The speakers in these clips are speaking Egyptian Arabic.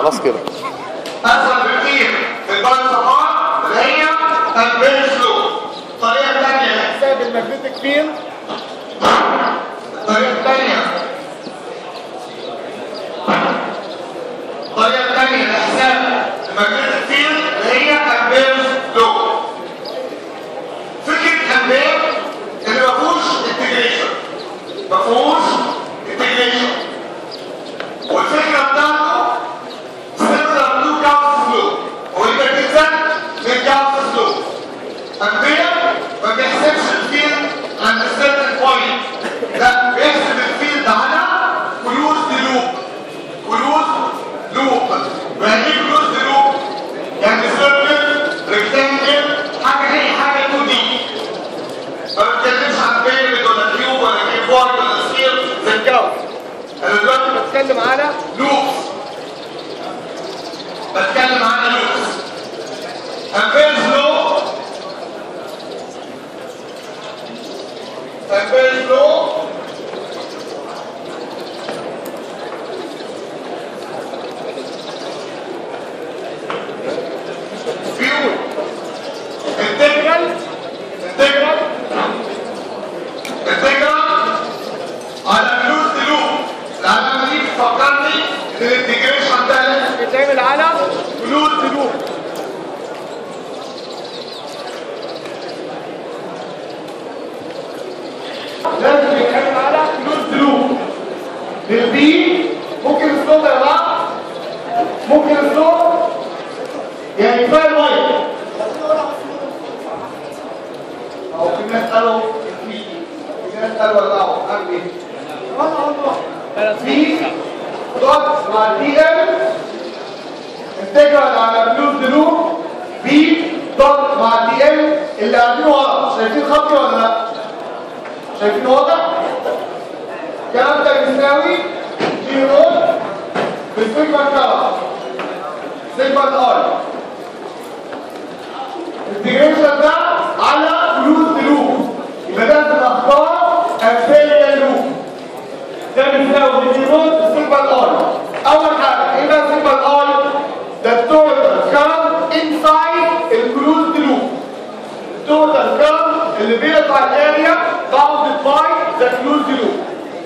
خلاص كده اسهل بكتير في البايو سفار اللي هي امبير سلو الطريقه الثانيه لحساب الماجنتيك فيلد الطريقه الثانيه الطريقه الثانيه لحساب الماجنتيك فيلد اللي هي امبير سلو فكره امبير اللي ما فيهوش انتجريشن ما فيهوش انتجريشن والفكره بتاعته similar to Gauss flow هو يبقى بالذات من Gauss flow أمبير ما بيحسبش الفيلد عند certain point لا بيحسب الفيلد على closed loop closed loop يعني ايه closed loop؟ يعني circle rectangle حاجة هي حاجة 2 دي ما بتكلمش عن بيرميد ولا كيوب ولا كيبورد ولا سفير زي الجو انا دلوقتي بتكلم على لوبس بتكلم عن لوبس امبيرز لو امبيرز لو بيقول انتجرال انتجرال انتجرال على فلوس لوب العلامه دي بتفكرني ان الانتجريشن ده لازم يتعمل على فلوس لوب لازم يتعمل على فلوس لوب البي ممكن الصوت يا جماعه ممكن الصوت يعني كفايه الميه او في ناس قالوا في في ناس قالوا وقعوا قالوا ايه في دوت مع دي ام انتجرال على بلوز دلو بي دوت مع دي ام اللي قاعدين ورا شايفين خطي ولا لا شايفين واضح الكلام ده بيساوي جي روت بالسيجما كارت سيجما الاي الانتجريشن ده على فلوس دلو يبقى ده بنختار امثله لوب ده بيساوي النيرون سيجما الاي اول حاجه ايه بقى سيجما الاي ده التوتال كارنت انسايد الكلوزد لوب التوتال كارنت اللي بيقطع الاريا باوندد باي ذا كلوزد لوب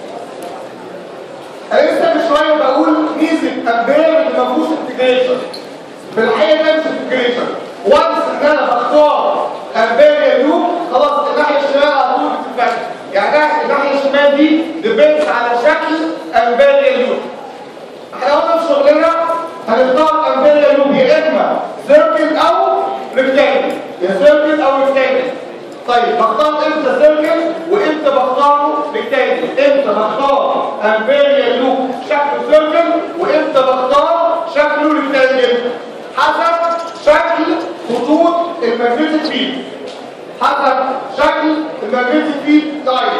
انا لسه من شويه بقول ميزه امبير اللي ما فيهوش انتجريشن في الحقيقه ده مش انتجريشن وانس ان انا بختار امبير لوب خلاص الناحيه الشمال على طول بتتفتح يعني الناحيه الشمال دي ديبينس على شكل امبير لوب احنا قلنا في شغلنا هنختار امبير لوب يا اما سيركل او ريكتانجل يا سيركل او ريكتانجل طيب بختار امتى سيركل وامتى بختاره ريكتانجل امتى بختار امبير لوب شكله سيركل وامتى بختار شكله ريكتانجل حسب شكل خطوط الماجنتيك فيلد حسب شكل الماجنتيك فيلد دايركت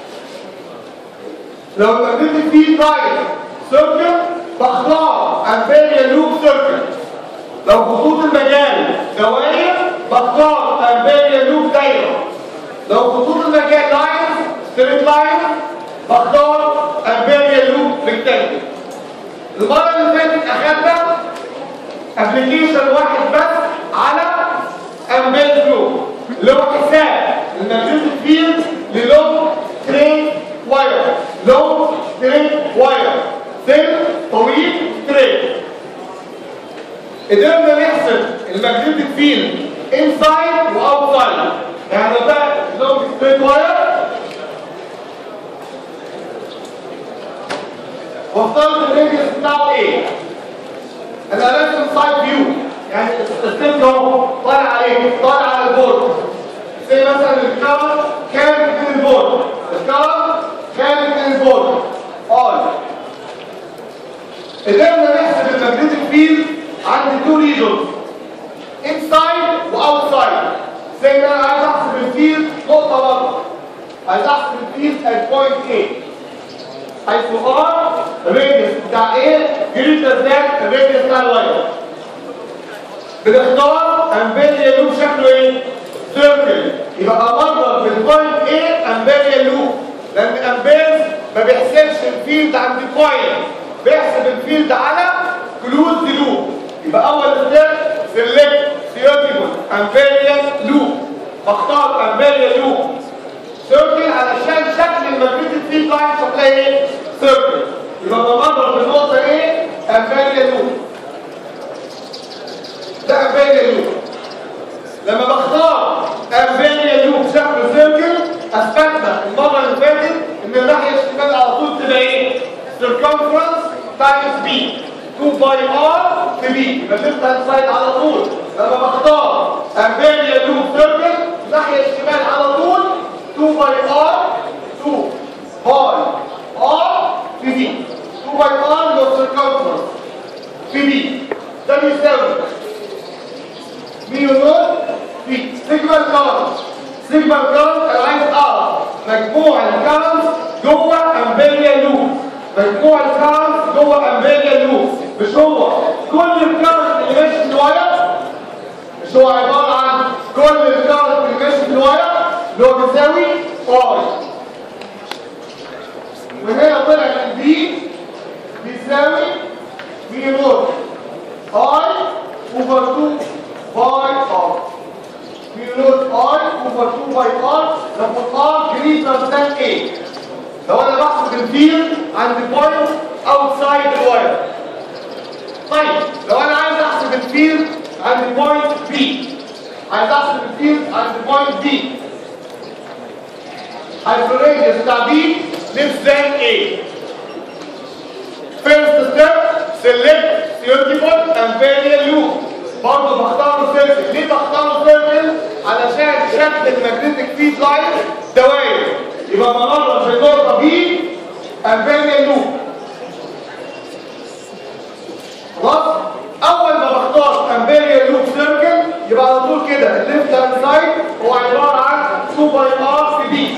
لو الماجنتيك فيلد دايركت سيركل بختار امبيريا لوب سيركل لو خطوط المجال دوائر بختار امبيريا لوب دايره لو خطوط المجال لاين ستريت لاين بختار امبيريا لوب ريكتانجل المره اللي فاتت اخدنا ابلكيشن واحد بس على امبير فلو اللي هو حساب الماجنتيك فيلد للونج ستريت واير لونج ستريت واير سلك طويل ستريت قدرنا نحسب الماجنتيك فيلد انسايد واوتسايد يعني ده لونج ستريت واير وافترض الريديوس بتاعه ايه انا رسم سايد فيو يعني السلك اهو طالع عليه طالع على البورد زي مثلا الكارت خارج من البورد الكارت خارج من البورد اه قدرنا نحسب الماجنتيك فيلد عند تو ريجونز انسايد واوتسايد زي ما انا عايز احسب الفيلد نقطه برضه عايز احسب الفيلد ات بوينت A حيث ار الراديوس بتاع ايه جريتر ذان الراديوس بتاع الواير بنختار امبيريا لوب شكله ايه سيركل يبقى امرنا بالبوينت ايه امبيريا لوب لان امبير ما بيحسبش الفيلد عند الكويل بيحسب الفيلد على كلوز لوب يبقى اول ستيب سيلكت سيوتيبل امبيريال لوب بختار امبيريال لوب سيركل علشان شكل الماجنتيك فيلد لاين شكلها ايه سيركل يبقى بمضرب النقطه ايه امبيريال لوب ده امبيريال لوب لما بختار امبيريال لوب شكل سيركل اثبتنا المره اللي فاتت ان الناحيه الشمال على طول تبقى ايه circumference times b 2 باي ار في بي يبقى ليفت هاند سايد على طول لما بختار امبيريال لوب سيركل الناحيه الشمال على طول 2 باي ار 2 باي ار في بي 2 باي ار لو circumference في بي ده بيساوي ميو نوت في سيجما الكارنت سيجما الكارنت انا عايز اعرف مجموع الكارنت جوه امبيريال لوب مجموع الكارنت جوه امبيريال لوب مش هو كل الكارنت اللي ماشي في الواير مش هو عباره عن كل الكارنت اللي ماشي في الواير اللي هو بيساوي اي وهنا طلع البي بيساوي ميو نوت اي اوفر 2 باي ار ميو نوت اي اوفر 2 باي ار لما ار جريتر ذان ايه لو انا بحسب الفيلد عند بوينت اوتسايد الواير طيب لو انا عايز احسب الفيلد عند بوينت بي عايز احسب الفيلد عند بوينت بي حيث الراديوس بتاع بي less than A first step select suitable and variable loop برضه بختار سيركل ليه بختار سيركل علشان شكل المagnetic فيد لاين دوائر يبقى بمرر في النقطه بي امبيريال لوب خلاص اول ما بختار امبيريال لوب سيركل يبقى على طول كده الليفت هاند سايد هو عباره عن 2 باي ار في بي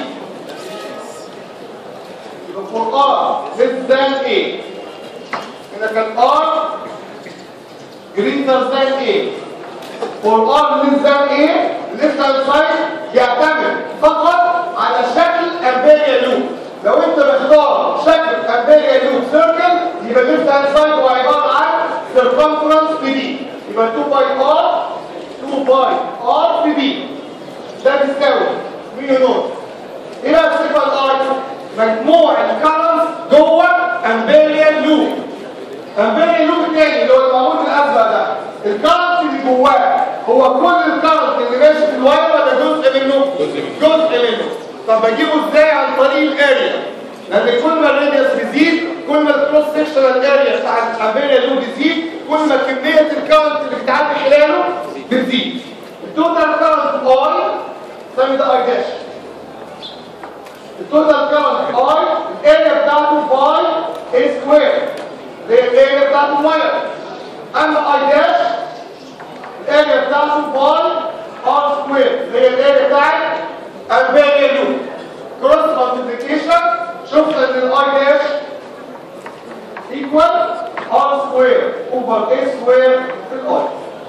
يبقى فور ار ليس ذان ايه هنا كان ار greater than A for R less than A left hand side يعتمد فقط على شكل امبيريال لوب لو انت مختار شكل امبيريال لوب سيركل يبقى left hand side هو عباره عن circumference في دي يبقى 2 باي R 2 باي R في دي ده بيساوي ميو نوت ايه بقى السيجما الاي مجموع الكرنس جوه امبيريال لوب امبارح اللوب الثاني اللي هو المعمول الازرق ده الكارنت اللي جواه هو كل الكارنت اللي ماشي في الواير ولا جزء منه جزء منه طب بجيبه ازاي عن طريق الاريا لان كل ما الراديوس بيزيد كل ما الكروس سكشنال اريا بتاع الامبيريا لوب بيزيد كل ما كميه الكارنت اللي بتعدي خلاله بتزيد التوتال كارنت اي سمي ده اي داش التوتال كارنت اي الاريا بتاعته باي اي سكوير اللي هي الاريا بتاعت الواير اما اي داش الاريا بتاعته باي ار سكوير اللي هي الاريا بتاعت امبيريا لوب كروس مالتيبيكيشن شفنا ان الاي داش ايكوال ار سكوير اوفر اي سكوير في الاي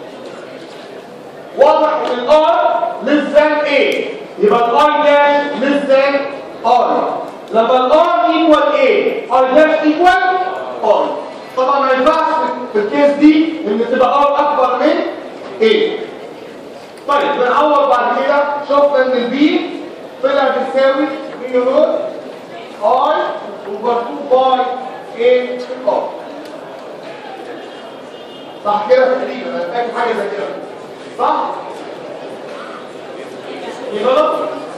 واضح ان الار ليس ذان ايه يبقى الاي داش ليس ذان ار لما الار ايكوال ايه اي داش ايكوال ار طبعا ما ينفعش في الكيس دي ان تبقى ار اكبر من ايه طيب بنعوض بعد كده شفنا ان البي طلع بيساوي ميو نوت اي اوفر 2 باي ايه في الار صح كده تقريبا انا فاكر حاجه زي كده صح دي غلط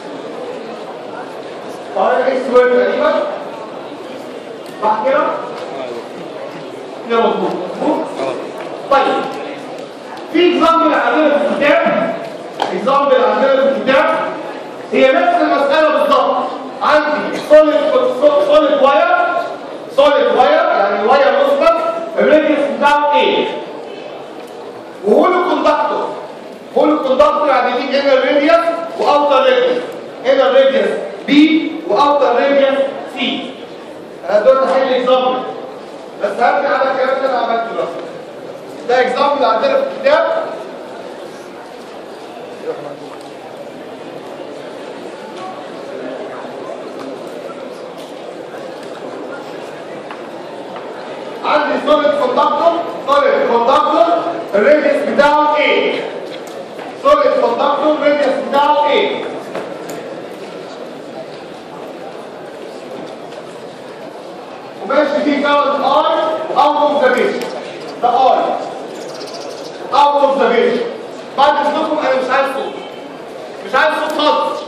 ار اكس سكوير تقريبا صح كده كده مظبوط مظبوط طيب في اكزامبل عندنا في الكتاب اكزامبل عندنا في الكتاب هي نفس المساله بالظبط عندي سوليد سوليد واير سوليد واير يعني واير مثبت الريديوس بتاعه ايه وهولو كوندكتور هولو كوندكتور يعني دي انر راديوس واوتر راديوس انر راديوس بي واوتر راديوس سي انا دول هحل اكزامبل بس هرجع على الكلام اللي انا عملته ده ده اكزامبل عندنا في الكتاب عندي سوليد كوندكتور solid conductor الراديوس بتاعه ايه solid conductor الراديوس بتاعه ايه وماشي فيه كارت اي اوت اوف ذا بيس ده اي اوت اوف ذا بيس بعد اذنكم انا مش عايز صوت مش عايز صوت خالص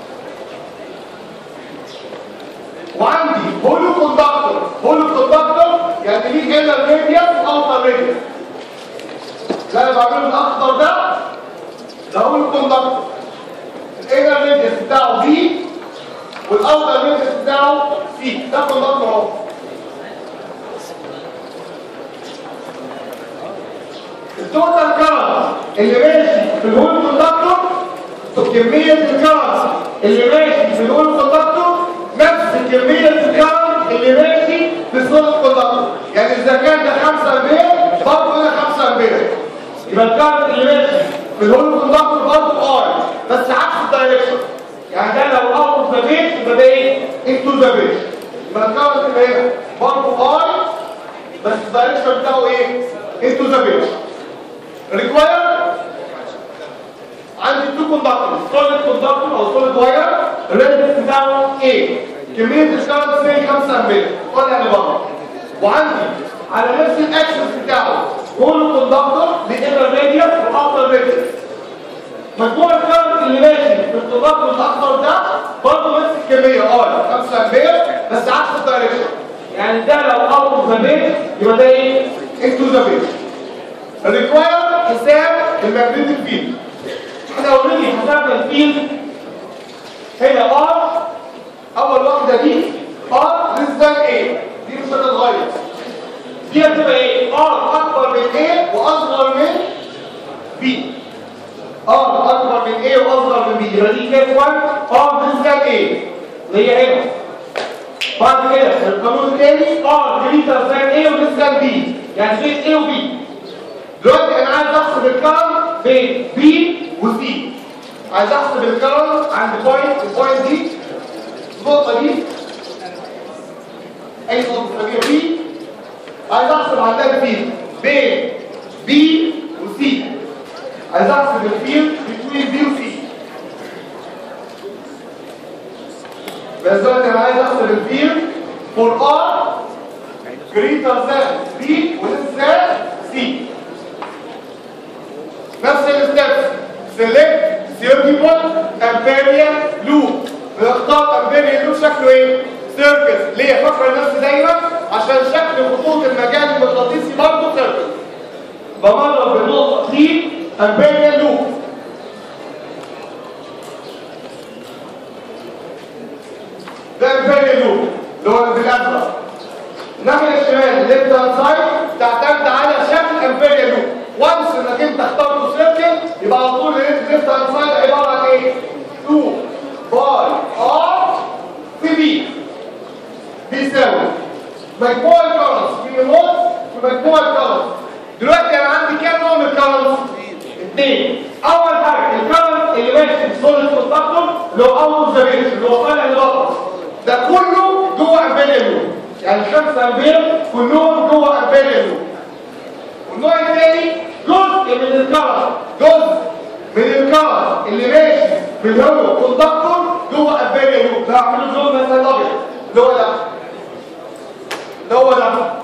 وعندي هولو كوندكتور هولو كوندكتور يعني ليه هنا راديوس اوتر راديوس اللي انا بعمله الاخضر ده ده هولو كوندكتور الانر راديوس بتاعه بي والاوتر راديوس بتاعه سي ده كوندكتور اهو التوتال كارنت اللي ماشي في الهول كوندكتور كمية الكارنت اللي ماشي في الهول كوندكتور نفس كمية الكارنت اللي ماشي في السوليد كوندكتور يعني إذا كان ده 5 امبير برضه هنا 5 امبير يبقى الكارنت اللي ماشي في الهول كوندكتور برضه اي بس عكس الدايركشن يعني ده لو اوت اوف ذا بيت يبقى ده ايه؟ انتو ذا بيت يبقى الكارنت اللي هنا برضه اي بس الدايركشن بتاعه ايه؟ انتو ذا بيت require عندي تو كوندكتور سوليد كوندكتور او سوليد واير الريزستنس بتاعه ايه كميه الكارنت فيه 5 امبير طالع لبره وعندي على نفس الاكسس بتاعه هولو كوندكتور لانر راديوس واوتر راديوس مجموع الكارنت اللي ماشي في الكوندكتور الاخضر ده برضه نفس الكميه اه 5 امبير بس عكس الدايركشن يعني ده لو اوت اوف ذا بيت يبقى ده ايه؟ انتو ذا بيت الريكواير حساب الماجنتيك فيلد احنا اوريدي حسبنا الفيلد هنا ار اول واحده دي ار ليس ذان ايه دي مش هتتغير دي هتبقى ايه ار اكبر من ايه واصغر من بي ار اكبر من ايه واصغر من بي يبقى دي كام 1 ار ليس ذان ايه اللي هي هنا بعد كده القانون الثاني ار جريتر ذان ايه وليس ذان بي يعني بين ايه وبي دلوقتي انا عايز احسب الكرنت بين بي وسي عايز احسب الكرنت عند بوينت البوينت دي النقطه دي اي نقطه تسميها بي عايز احسب عندها الفيلد بين بي وسي عايز احسب الفيلد بين بي وسي بس دلوقتي انا عايز احسب الفيلد فور ار greater than B وليس than C نفس الستبس سيلكت سيركيبل امبيريال لوب بنختار امبيريال لوب شكله ايه سيركل ليه فاكره نفسي دايما عشان شكل خطوط المجال المغناطيسي برضه سيركل بمرر بالنقطه دي امبيريال لوب ده امبيريال لوب اللي هو بالازرق الناحيه الشمال الليفت هاند سايد تعتمد على شكل امبيريال لوب وانس انك انت اخترت سيركل يبقى على طول الليفت هاند سايد عباره عن ايه 2 باي ار في بي بيساوي مجموع الكرنس في نوت ومجموع الكرنس دلوقتي انا عندي كام نوع من الكرنس اثنين اول حاجه الكرنت اللي ماشي في سوليد كوندكتور اللي هو اوت اوف ذا اللي هو طالع لبره ده كله جوه امبيريال لوب يعني 5 امبير كلهم جوه امبيريال لوب والنوع الثاني جزء من الكرنت جزء من الكرنت اللي ماشي بالهواء كوندكتور جوه امبيريال لوب ده هعمله زون مثلا ابيض اللي هو ده اللي هو ده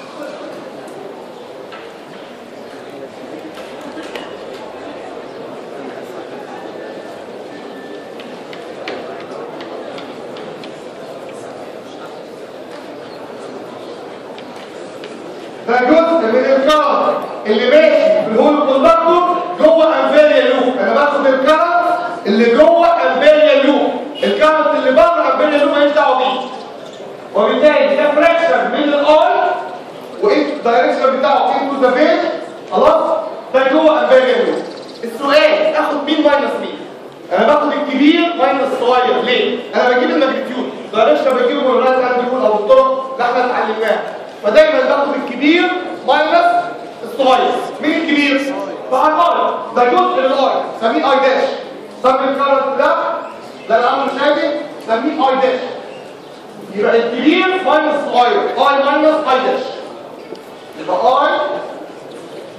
ده جزء من الكرنت اللي ماشي في الهول كوندكتور جوه امبيريال لوب انا باخد الكرنت اللي جوه امبيريال لوب الكرنت اللي بره امبيريال لوب ماليش دعوه بيه وبالتالي ده فراكشن من الاي وايه الدايركشن بتاعه انتو ذا فيج خلاص ده جوه امبيريال لوب السؤال اخد مين ماينس مين انا باخد الكبير ماينس الصغير ليه انا بجيب الماجنتيود الدايركشن بجيبه من الرايت هاند رول او الطرق اللي احنا اتعلمناها فدايما باخد الكبير ماينس الصغير مين الكبير فاي ده جزء من الاي سميه اي داش سمي الكارت ده ده اللي عامل شايفه سميه اي داش يبقى الكبير ماينس الصغير اي ماينس اي داش يبقى اي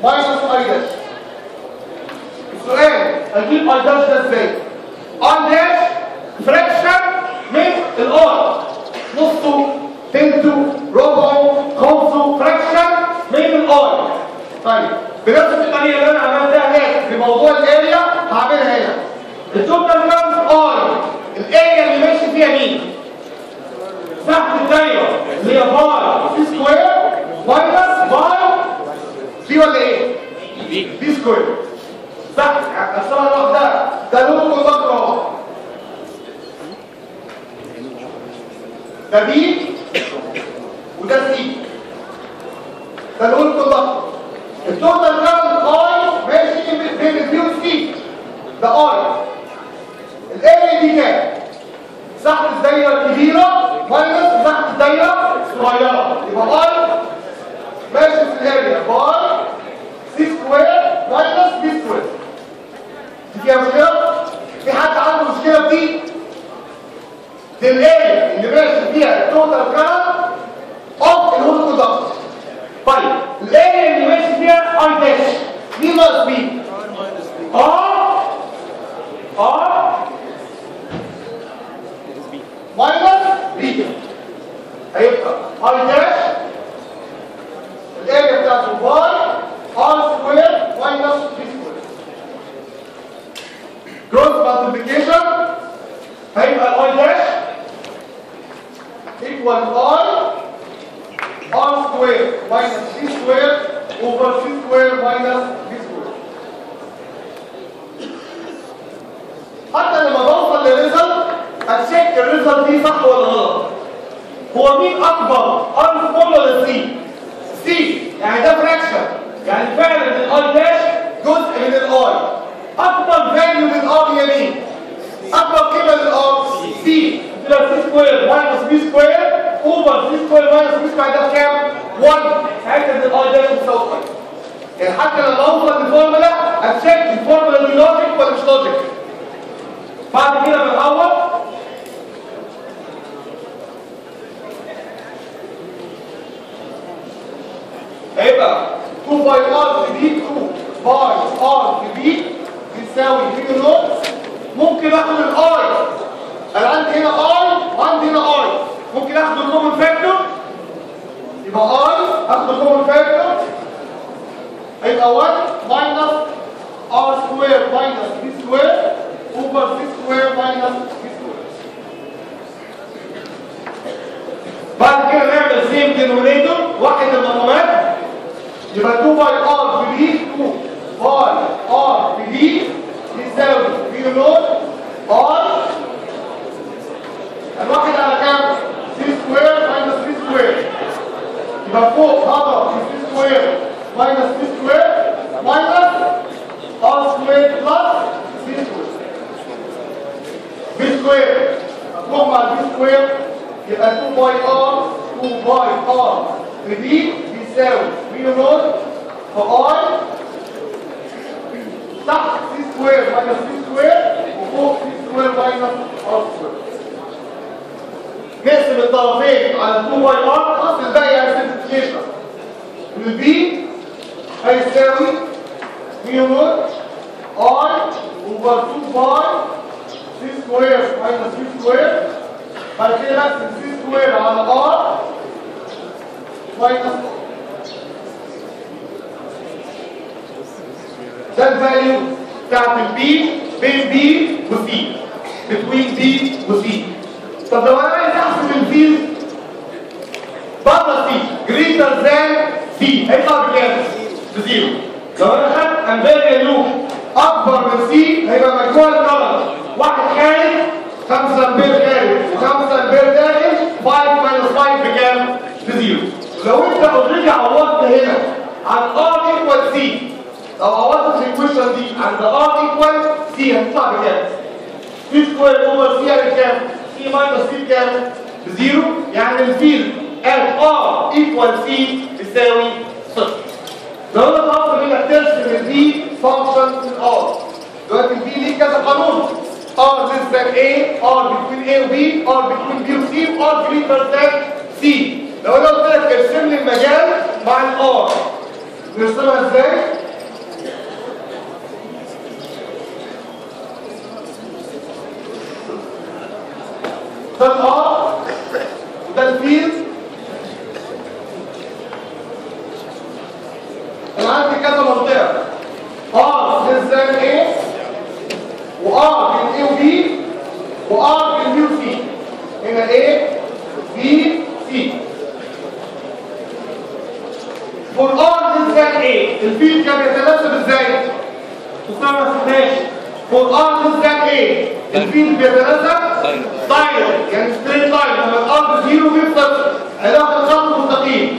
ماينس اي داش السؤال اجيب اي داش ده ازاي اي داش فراكشن من الار نصه تلته ربعه خمسه فراكشن من الار طيب بنفس الطريقه اللي انا عملتها هناك في موضوع الاريا هعملها هنا التوتال كام اي الاريا اللي ماشي فيها مين تحت الدايره اللي هي باي سي سكوير ماينس باي سي ولا ايه بي سكوير صح اصلا لوحدها ده لون كونتاكتور اهو ده بي وده سي ده لون كونتاكتور التوتال كارنت اي ماشي بين البي والسي ده اي الاريا دي كام مساحه الدايره الكبيره ماينس مساحه الدايره الصغيره يبقى اي ماشي في الاريا باي سي سكوير ماينس بي سكوير دي فيها مشكله في حد عنده مشكله في دي دي الاريا اللي ماشي فيها التوتال كارنت اوف الهول كوندكتور طيب الاريا اللي ماشي فيها اي داش مين ناقص مين اه اه ماينس بي هيبقى اي داش الاريا بتاعته باي ار سكوير ماينس بي سكوير كروس مالتيبيكيشن هيبقى الاي داش ايكوال اي ار سكوير ماينس بي سكوير اوفر سي سكوير ماينس بي سكوير حتى لما بوصل للريزلت هتشيك الريزلت دي صح ولا غلط هو مين اكبر ار سكوير ولا سي سي يعني ده فراكشن يعني فعلا الاي داش جزء من الاي اكبر فاليو للار هي مين اكبر قيمه للار سي تبقى سي سكوير ماينس بي سكوير اوفر سي سكوير ماينس بي سكوير ده بكام 1 ساعتها ان الاي داش بتساوي 5 يعني حتى لما اوصل للفورمولا هتشيك الفورمولا دي لوجيك ولا مش لوجيك بعد كده بنعوض هيبقى 2 باي ار في بي 2 باي ار في بي بيساوي في نوت ممكن اخد الاي انا عندي هنا اي وعندي هنا اي ممكن اخد الكومن فاكتور يبقى اي اخد الكومن فاكتور هيبقى 1 ماينس ار سكوير ماينس بي سكوير اوفر سي سكوير ماينس بي سكوير بعد كده نعمل سيم دينومينيتور واحد المقامات يبقى 2 باي ار في بي 2 باي ار في بي يساوي في نوت ار الواحد على كام؟ سي سكوير ماينس بي سكوير يبقى فوق هضرب في سي سكوير ماينس بي سكوير ماينس ار سكوير بلس سي سكوير بي سكوير مجموع مع البي سكوير يبقى 2 باي ار 2 باي ار في بي بيساوي بي نوت في اي تحت سي سكوير ماينس بي سكوير وفوق سي سكوير ماينس ار سكوير نقسم الطرفين على 2 باي ار خلاص الباقي هيسمبليفيكيشن البي هيساوي بي نوت اي اوفر 2 باي سي سكوير ماينس بي سكوير بعد كده نقسم سي سكوير على ار ماينس ده الفاليو بتاعت البي بين بي وسي بتوين بي وسي طب لو انا عايز احسب الفيلد بره سي جريتر ذان سي هيطلع بكام؟ بزيرو لو انا خدت امبيريا لوب اكبر من سي هيبقى مجموع الكرنت واحد خارج 5 امبير خارج و5 امبير داخل 5 ماينس 5 بكام؟ بزيرو لو انت اوريدي عوضت هنا عن ار ايكوال سي لو عوضت في الكويشن دي عند ار ايكوال سي هتطلع بكام؟ سي سكوير اوفر سي يعني كام؟ سي ماينس سي بكام؟ بزيرو يعني الفيلد at ار ايكوال سي بيساوي صفر لو انا طلبت منك ترسم البي فانكشن في الار دلوقتي البي ليه كذا قانون ار less than a ار between a و b ار between b و c ار greater than c لو انا قلت لك ارسم لي المجال مع الار نرسمها ازاي؟ ده الفيل انا عندي كذا منطقه ار للزان ايه وار بين ايه وبي وار بين بي وسي هنا ايه بي سي والار للزان ايه الفيل كان بيتناسب ازاي تسمى ماشي والار للزان ايه الفيل بيتناسب دايركت يعني ستريت لاين لما الارض زيرو بيفضل علاقه خط مستقيم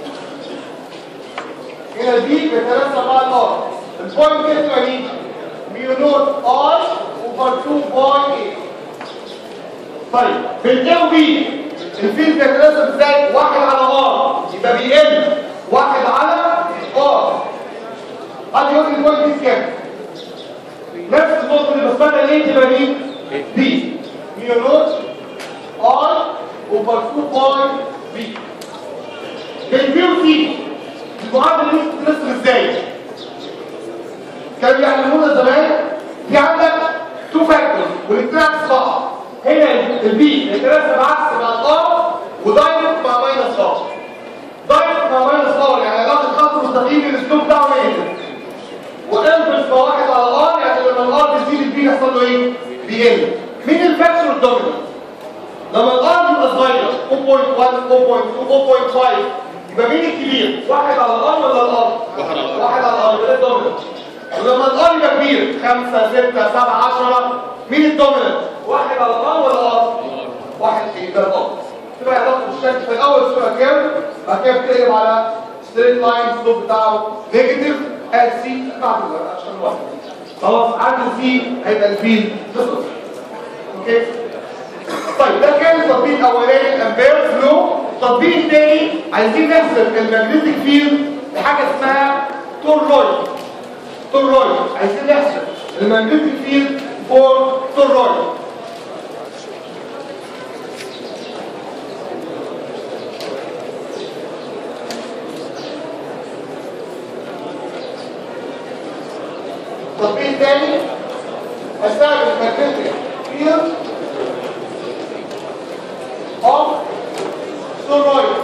هنا البي بيتناسب مع الار البوينت كده يعني ميو نوت ار اوفر 2 باي اي طيب في الاي وبي الفيل بيتناسب ازاي واحد على ار يبقى بي ال واحد على ار حد يقول لي البوينت دي كام نفس النقطه اللي بسمعها ليه تبقى مين بي ميو نوت ار اوفر 2 باي بي بالبي وسي المعادله دي بتترسم ازاي كانوا بيعلمونا زمان في عندك تو فاكتورز والاثنين عكس بعض هنا البي بيترسم عكس مع الار ودايركت مع ماينس ار دايركت مع ماينس ار يعني علاقه خط مستقيم الاسلوب بتاعه نيجاتيف وانفرس مع واحد على الار يعني لما الار تزيد البي يحصل له ايه؟ بيقل مين الفاكتور الدومينانت؟ لما الار يبقى صغير 0.1 0.2 0.5 يبقى مين الكبير؟ واحد على الار ولا الار؟ واحد على الار. واحد على الار يبقى ده الدومينانت ولما الار يبقى كبير 5 6 7 10 مين الدومينانت؟ واحد على الار ولا الار؟ واحد ايه ده الار تبقى علاقه بالشكل في الاول صوره كام؟ بعد كده بتقلب على ستريت لاين سلوب بتاعه نيجاتيف اد سي بعد عشان الوقت خلاص عند سي هيبقى الفيل صفر اوكي طيب ده كان التطبيق الاولاني الامبير فلو التطبيق الثاني عايزين نحسب الماجنتيك فيلد بحاجه اسمها تورويد تورويد عايزين نحسب الماجنتيك فيلد فور تورويد التطبيق الثاني هستخدم الماجنتيك فيلد of toroid.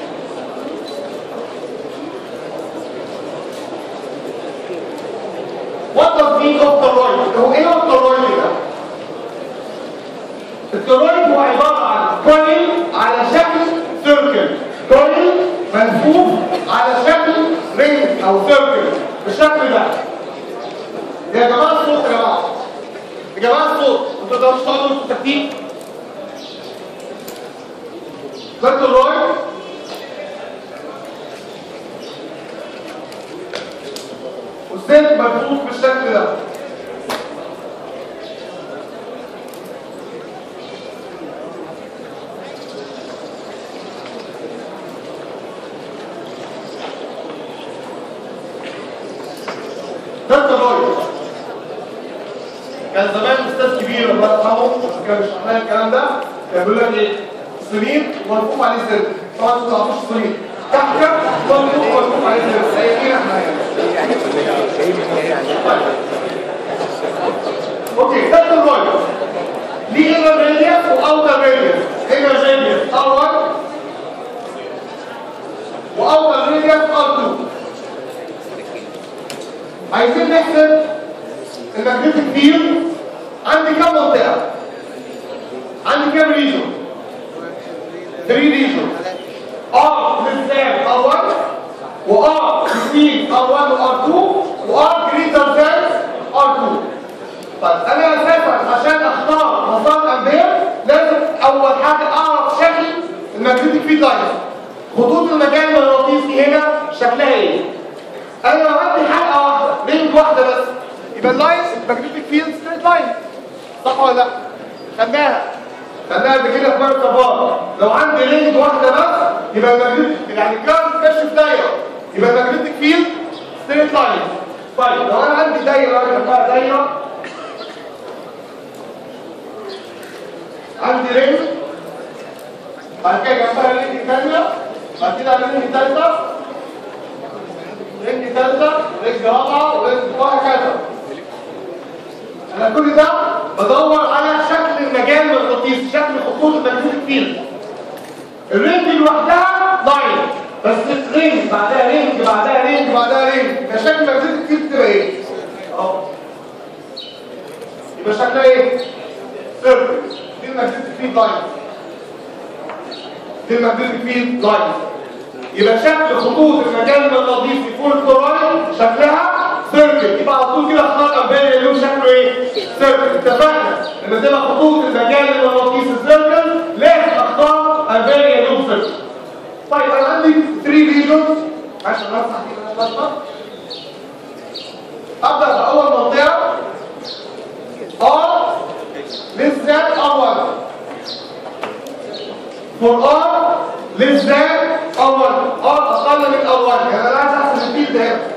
What does mean of toroid? هو ايه هو الترويد ده؟ الترويد هو عبارة عن كويل على شكل سيركل كويل ملفوف على شكل رينج او سيركل بالشكل ده يا جماعة الصوت يا جماعة يا جماعة الصوت انتوا تقدروا تشتغلوا في التكتيك خدتوا الراي والزيت مبسوط بالشكل ده خدتوا الراي كان زمان استاذ كبير الله يرحمه كان بيشرح لنا الكلام ده كان بيقول لك ايه سمين مرفوع عليه سر طبعا انتوا ما تعرفوش سمين كحكه مرفوع مرفوع عليه سر هي كده احنا يعني اوكي ده الراجل ليه انر راديوس واوتر راديوس انر راديوس ار1 واوتر راديوس ار2 عايزين نحسب الماجنتيك فيلد عندي كام منطقه عندي كام ريجون 3 ريجون ار للزام ار1 وار للسين ار1 وار2 وار جريتر ذان ار2 طيب انا اساسا عشان اختار مسار امبير لازم اول حاجه اعرف شكل الماجنتيك فيلد لاين خطوط المكان المغناطيسي هنا شكلها ايه انا لو عندي حلقه واحده رينج واحده بس يبقى اللاين الماجنتيك فيلد ستريت لاين صح ولا لا خدناها خدناها قبل كده في مره صفار لو عندي رينج واحده بس يبقى الماجنتيك يعني كارت ماشي في دايره يبقى الماجنتيك فيلد ستريت لاين طيب لو انا عندي دايره انا بقى دايره عندي رينج بعد كده جنبها رينج ثانيه بعد كده رينج ثالثه رينج ثالثه رينج رابعه ورينج وهكذا انا كل ده بدور على شكل المجال المغناطيسي شكل خطوط الماجنتيك فيلد الرينج لوحدها لاين بس رينج بعدها رينج بعدها رينج بعدها رينج ده شكل ماجنتيك فيلد تبقى ايه اهو يبقى شكلها ايه سيركل دي الماجنتيك فيلد لاين دي الماجنتيك فيلد لاين يبقى شكل خطوط المجال المغناطيسي فوق الكوراين شكلها سيركل يبقى على طول كده اختار امبارح اللون شكله ايه سيركل اتفقنا لما تبقى خطوط المجال المغناطيسي سيركل لازم اختار امبارح اللون سيركل طيب انا عندي 3 ريجونز عشان نصح كده نشطب ابدا باول منطقه ار less than R1 for R less than R1 R اقل من R1 يعني انا عايز احسب الفيل ده هنا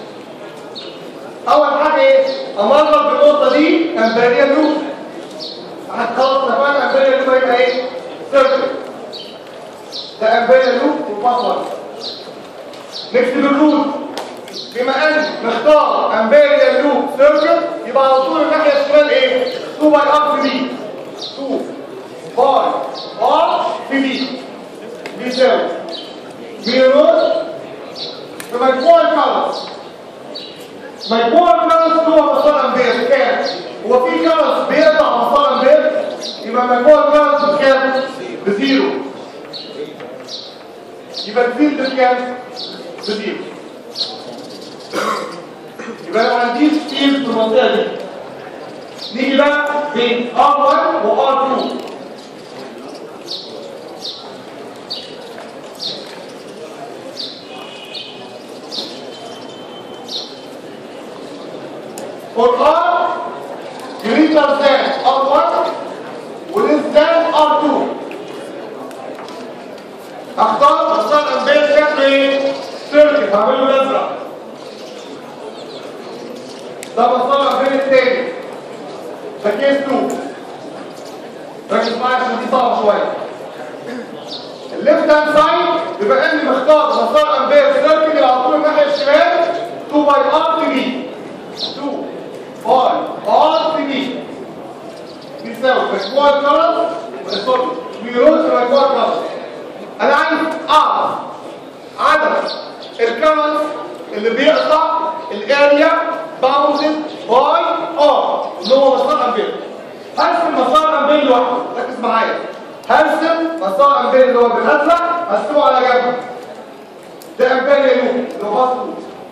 اول حاجه ايه امرر بالنقطه دي امبريال لوب خلاص اتفقنا امبريال لوب هيبقى ايه سيركل ده امبريال لوب وفاصل نكتب الرول بما ان نختار امبريال لوب سيركل يبقى على طول الناحيه الشمال ايه 2 باي ار في دي 2 باي ار في دي بيساوي بيروت في مجموع الكالس مجموع الكالس هو مسار امبير كام هو في كالس بيقطع مسار امبير يبقى مجموع الكالس بكام بزيرو يبقى الفيلد بكام بزيرو يبقى انا ما عنديش فيلد في المنطقه دي نيجي بقى بين R1 و R2 For R greater than R1 وليس than R2 اختار اختار امبير شكل ايه؟ سيركل هعمله الازرق ده مسار امبير التاني ده كيس 2 ركز معايا عشان دي صعبه شويه الليفت هاند سايد يبقى اني مختار مسار امبير سيركل يبقى على طول الناحيه الشمال 2 باي ار تي بي 2 باي ار تي بي بيساوي مجموع الكرنت سوري بيروت مجموع الكرنت انا عايز اعرف عدد الكرنت اللي بيقطع الاريا باوندد باي ار اللي هو مسار امبير هرسم مسار امبير لوحده ركز معايا هرسم مسار امبير اللي هو بالازرق هرسمه على جنب ده امبير يلوب اللي هو باص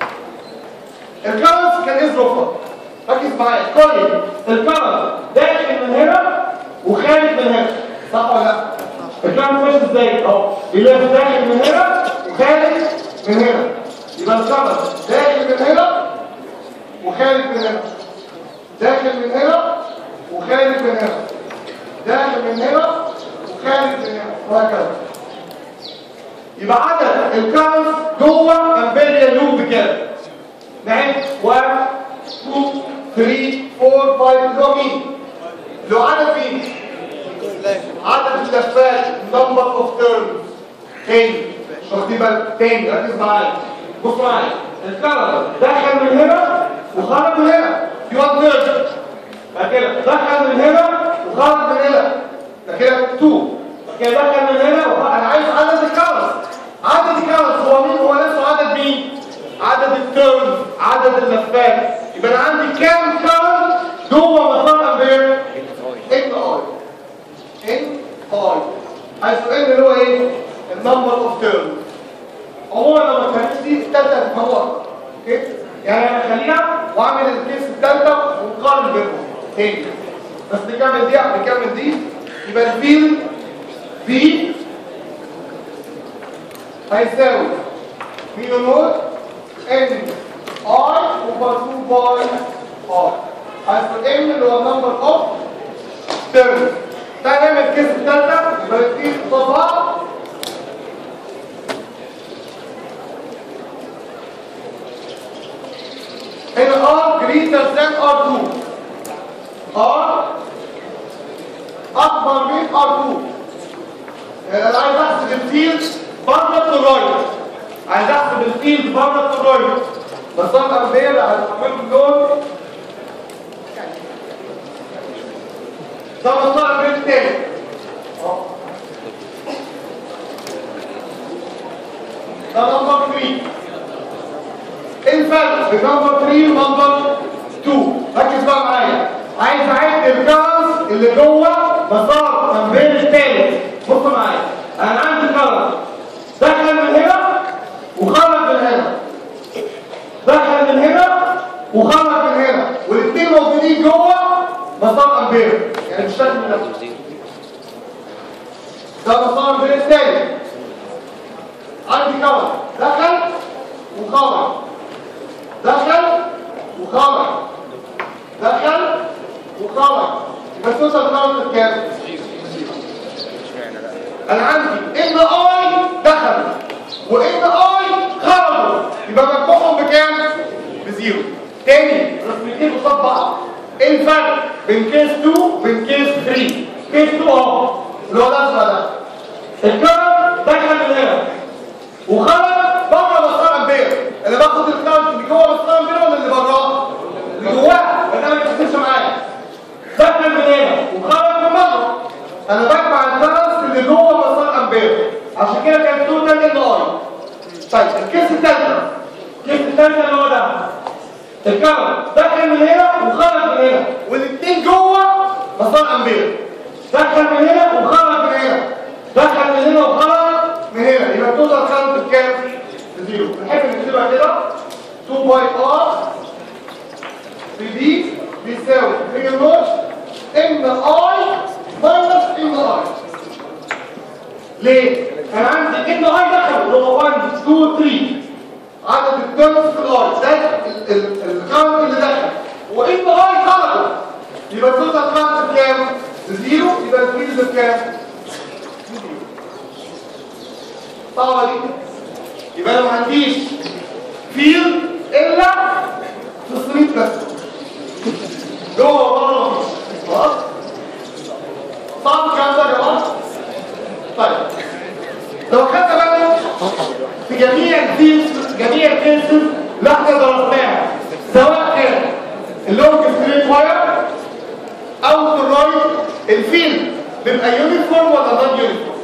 الكرنت كان ايه ظروفها ركز معايا كويس الكرنت داخل من هنا وخارج من هنا صح ولا لا الكرنت ماشي ازاي اهو بيلف داخل من هنا وخارج من هنا يبقى الكرنت داخل من هنا وخارج من هنا داخل من هنا وخارج من هنا داخل من هنا وخارج من هنا وهكذا يبقى عدد الكرنت جوه امبيريال لوب بكام نعد 1 2 3 4 5 اللي هو مين؟ اللي هو عدد مين؟ عدد اللفات number of turns تاني مش واخدين بالك تاني ركز معايا بص معايا الكرنت دخل من هنا وخرج من هنا في وان تيرن بعد كده دخل من هنا وخرج من هنا ده كده 2 بعد كده دخل من هنا وخرج انا عايز عدد الكرنت عدد الكرنت هو مين هو نفسه عدد مين؟ عدد التيرنز عدد اللفات يبقى انا عندي كام كرنت جوه مسار امبير ان اي ان اي حيث ان اللي هو ايه النمبر اوف تيرنز عموما لما كانت دي الثالثه هتفهموها اوكي يعني انا اخليها واعمل الكيس الثالثه ونقارن بينهم تاني بس نكمل دي نكمل دي يبقى الفيل في هيساوي ميو نوت ان اي اوفر 2 باي ار حيث الام اللي هو النمبر اوف تيرنز ده نعمل كيس الثالثه يبقى الاثنين قصاد بعض هنا R greater than R2 R أكبر من R2 يعني أنا عايز أحسب الفيلد بره التورايت عايز أحسب الفيلد بره التورايت مسار أمبير هنعمله اللون ده مسار أمبير تاني ده نمبر 3 ايه الفرق بين نمبر 3 ونمبر 2 ركز بقى معايا عايز اعد الكرنس اللي جوه مسار تمرين الثالث بص معايا انا عندي كرنس دخل من هنا وخرج من هنا دخل من هنا وخرج من هنا والاثنين موجودين جوه مسار امبير يعني مش شكل ده ده مسار امبير الثاني عندي كرنس دخل وخرج دخل وخرج دخل وخرج يبقى توصل كرنس كام؟ انا عندي ان اي دخل وان اي خرجوا يبقى مجموعهم بكام بزيرو تاني رسمتين قصاد بعض ايه الفرق بين كيس 2 وبين كيس 3 كيس 2 اهو اللي هو الازرق ده الكرم دخل من هنا وخرج بره مسار امبير انا باخد الكرم اللي جوه مسار امبير ولا اللي براه اللي جواه بس انا ما تحسبش معايا دخل من هنا وخرج من بره انا بجمع الكرنس اللي جوه مسار امبير عشان كده كان توتال ان اي طيب الكيس الثالثه الكيس الثالثه اللي هو ده الكرنس دخل من هنا وخرج من هنا والاثنين جوه مسار امبير دخل من هنا وخرج من هنا دخل من هنا وخرج من هنا يبقى التوتال كرنت بكام؟ بزيرو نحب نكتبها كده 2 باي ار في دي بيساوي هي النوت ان اي ماينس ان اي ليه؟ انا عندي ان اي دخل اللي هو 1 2 3 عدد التيرمز في الاي ده الكارت اللي دخل وان اي خرج يبقى التوتال كارت بكام؟ بزيرو يبقى الفيلد بكام؟ صعبه دي يبقى انا ما عنديش فيلد الا تصريف بس جوه وبره مفيش خلاص صعب الكلام ده يا جماعه طيب لو خدنا بالك في جميع الفيلز جميع الكيسز اللي احنا درسناها سواء كان اللونج ستريت واير او الرايت الفيلد بيبقى يونيفورم ولا نون يونيفورم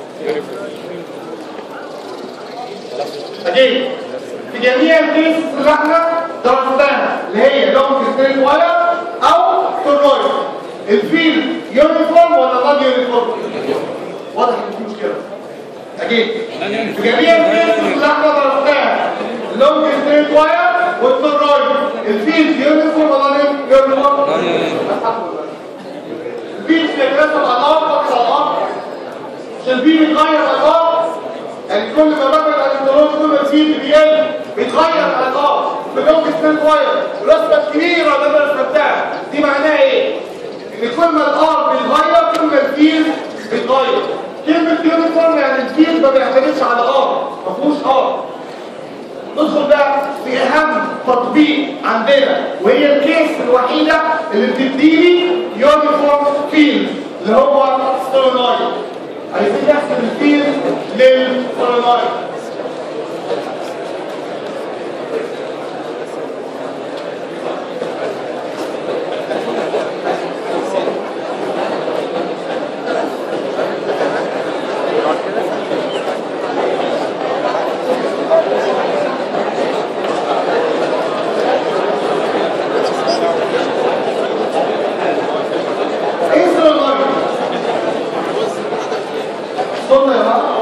اجين في جميع الكيسز اللي احنا درسناها اللي هي لونج ستريت واير او ترويد الفيلد يونيفورم ولا نون يونيفورم واضح ان في مشكله اجين في جميع الكيسز اللي احنا درسناها لونج ستريت واير والترويد الفيلد يونيفورم ولا نون يونيفورم الفيلد بيترسم على الارض فقط على الارض عشان الفيلد يتغير على الارض يعني كل ما ببعد عن الدروس كل ما الفيلد بيقل بيتغير على الارض بلونج ستريت واير الرسمه الكبيره اللي انا رسمتها دي معناها ايه؟ ان كل ما الارض بيتغير كل ما الفيلد بيتغير كلمه يونيفورم يعني الفيلد ما بيعتمدش على ارض ما فيهوش ارض ندخل بقى في اهم تطبيق عندنا وهي الكيس الوحيده اللي بتديني يونيفورم فيلد اللي هو ستيرنايد عايزين نحسب الفيلد للستيرنايد ايه ستيرنايد؟ صرنا يا جماعه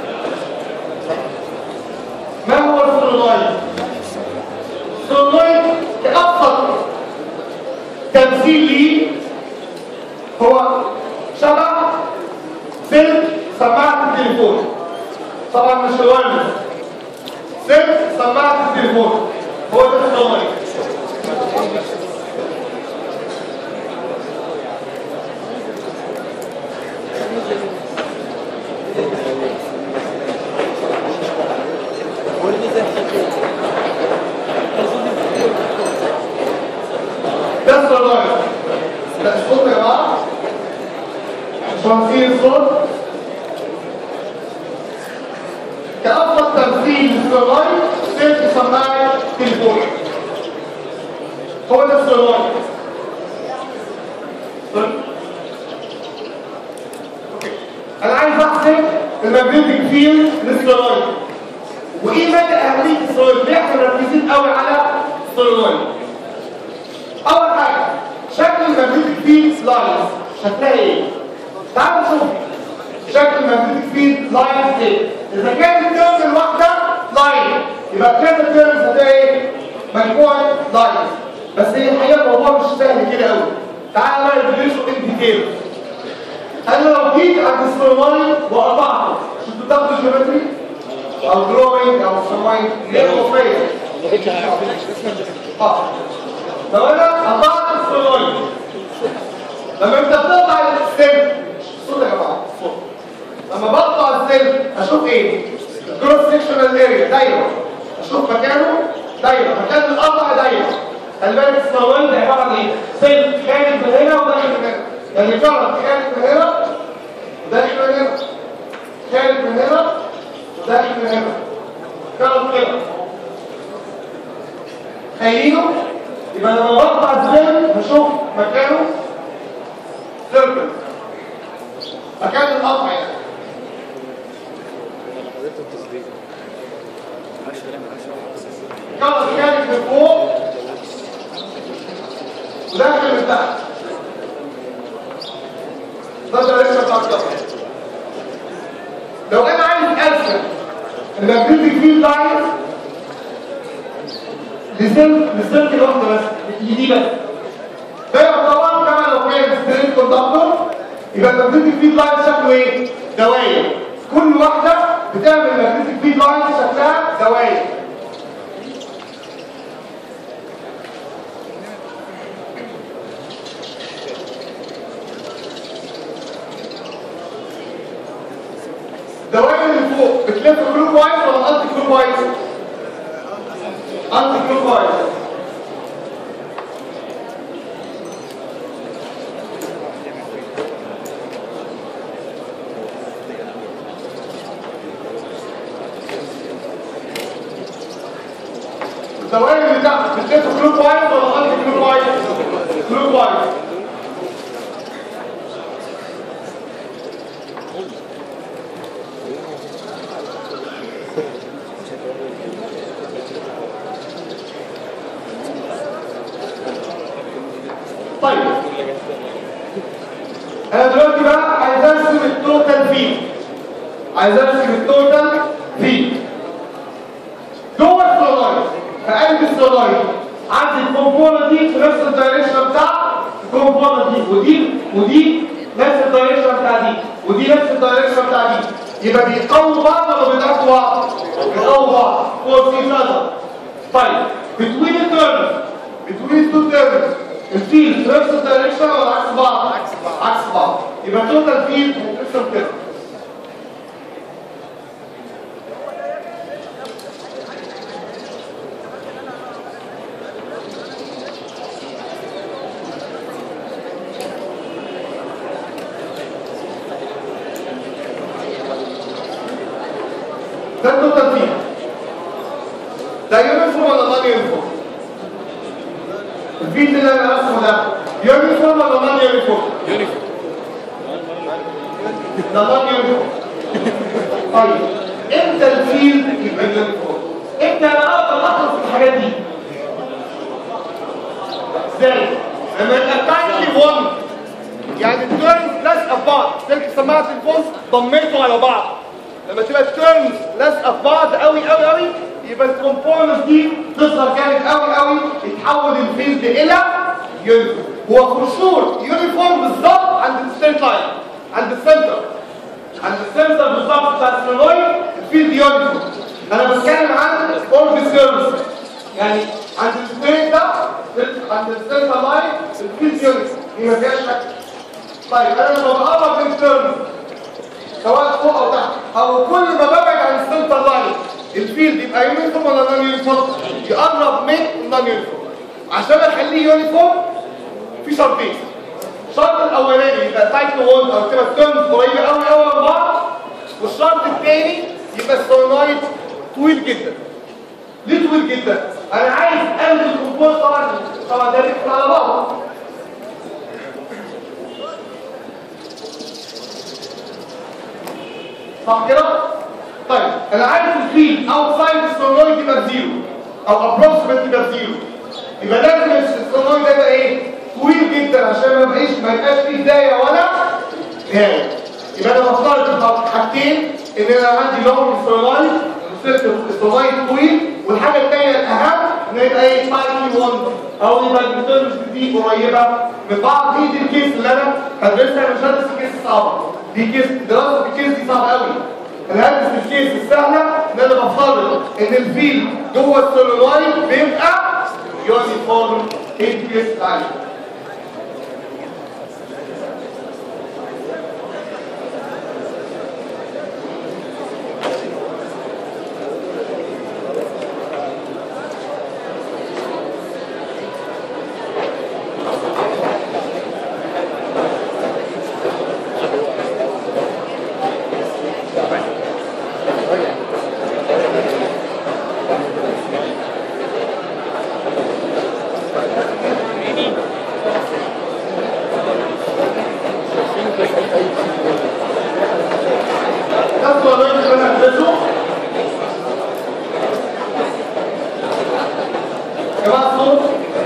ما هو الستيرنايد؟ الستيرنايد كأبسط تمثيل ليه هو شبه سلك سماعة التليفون طبعا مش الوايرلس سلك سماعة التليفون هو ده الستيرنايد ده الستيرنايد ده الصوت يا جماعه شمسين الصوت كأبسط تمثيل للستيرنايد سلك سماعة تليفون هو ده الستيرنايد طيب. أوكي. انا عايز احسب الماجنتيك فيلد للستيرنايد وقيمه السولونويد اول حاجه شكل الماجنتيك فيلد لاينز شكلها ايه تعالوا نشوف شكل الماجنتيك فيلد لاينز ايه اذا كانت التيرم الواحده لاين يبقى كده التيرمز هتبقى ايه مجموعه لاينز بس هي الحقيقه الموضوع مش سهل كده قوي تعالى بقى ندرسه ان ديتيل انا لو جيت عند السولونويد وقطعته مش انتوا بتاخدوا جيومتري او دروينج او سماين ليه وصيه اه لو انا قطعت السولونويد لما انت بتقطع السلك الصوت يا جماعه الصوت لما بقطع السلك اشوف ايه الكروس سيكشنال اريا دايره اشوف مكانه دايره مكان القطع دايره خلي بالك السولونويد عباره عن ايه سلك خارج من هنا وداخل من هنا يعني كرة خارج من هنا وداخل من هنا خارج من هنا وداخل من هنا كرة كده خايلينه يبقى لما بقطع الزين هشوف مكانه سيركل مكان القطع يعني كرة خارج من فوق وداخل من تحت ده الدايركشن بتاع الكفر لو انا عايز ارسم الماجنتيك فيلد لاين لسلك لسلك الواحده بس دي بس ده يعتبر كما لو كان ستريت كوندكتور يبقى الماجنتيك فيلد لاين شكله ايه؟ دواير كل واحده بتعمل الماجنتيك فيلد لاين شكلها دواير الدوائر اللي فوق بتلف كلوك وايز ولا انتي كلوك وايز؟ انتي كلوك وايز الدوائر اللي تحت بتلف كلوك وايز ولا انتي كلوك وايز؟ كلوك وايز طيب انا دلوقتي بقى عايز ارسم التوتال فيد عايز ارسم التوتال فيد جوه السولايت في قلب السولايت عندي الكومبوننت دي في نفس الدايركشن بتاع الكومبوننت دي ودي ودي نفس الدايركشن بتاع دي ودي نفس الدايركشن بتاع دي يبقى بيقووا بعض ولا بيضعفوا بعض؟ بيقووا بعض فور في نظر طيب between the turns between two turns الفيل في نفس الدايركشن ولا عكس بعض؟ عكس بعض عكس بعض يبقى التوتال فيل هيترسم كده ده التوتال فيل ده يونيفورم ولا نون يونيفورم؟ الفيل اللي انا رسمه ده يونيفورم ولا نون يونيفورم؟ يونيفورم ده نون يونيفورم طيب امتى الفيل يبقى يونيفورم؟ امتى انا اقدر اخلص من الحاجات دي؟ ازاي؟ لما يبقى تايتلي 1 يعني التيرنز لازقه في بعض سلك سماعه التليفون ضميته على بعض لما تبقى التيرنز لازقه في بعض قوي قوي قوي يبقى الكومبوننت دي تظهر جامد قوي قوي يتحول الفيلد الى يونيفورم هو فور شور يونيفورم بالظبط عند الستريت لاين عند السنتر عند السنتر بالظبط بتاع السولويد الفيلد يونيفورم انا بتكلم عن اوربت سيرفيس يعني عند الستريت ده عند السنتر لاين الفيلد يونيفورم دي ما فيهاش شك طيب انا لما بقرب من التيرن سواء فوق او تحت او كل ما ببعد عن السنتر لاين الفيلد يبقى يونيفورم ولا نون يونيفورم يقرب من النون يونيفورم عشان اخليه يونيفورم في شرطين الشرط الاولاني يبقى تايت وولد او تبقى التيرنز قريبه قوي قوي من بعض والشرط الثاني يبقى السولنويد طويل جدا ليه طويل جدا انا عايز قلب الكومبوز طبعا طبعا ده بيدخل على بعضه صح كده؟ طيب انا عايز الفيل اوتسايد السولنويد يبقى بزيرو او ابروكسيمت يبقى بزيرو يبقى لازم السولنويد ده يبقى ايه طويل جدا عشان ما يبقاش ما يبقاش فيه بدايه ولا نهايه يبقى انا بفترض حاجتين ان انا عندي لونج سولنويد السولنويد طويل والحاجه الثانيه الاهم ان يبقى ايه تايتلي وند او يبقى البترمز دي قريبه من بعض دي, دي الكيس اللي انا هدرسها مش هدرس الكيس الصعبه دي كيس دراسه الكيس دي صعبه قوي انا هدرس الكيس السهله ان انا بفترض ان الفيل جوه السولنويد بيبقى يونيفورم الكيس العالي ده السولنويد اللي انا هدرسه يا جماعه الصوت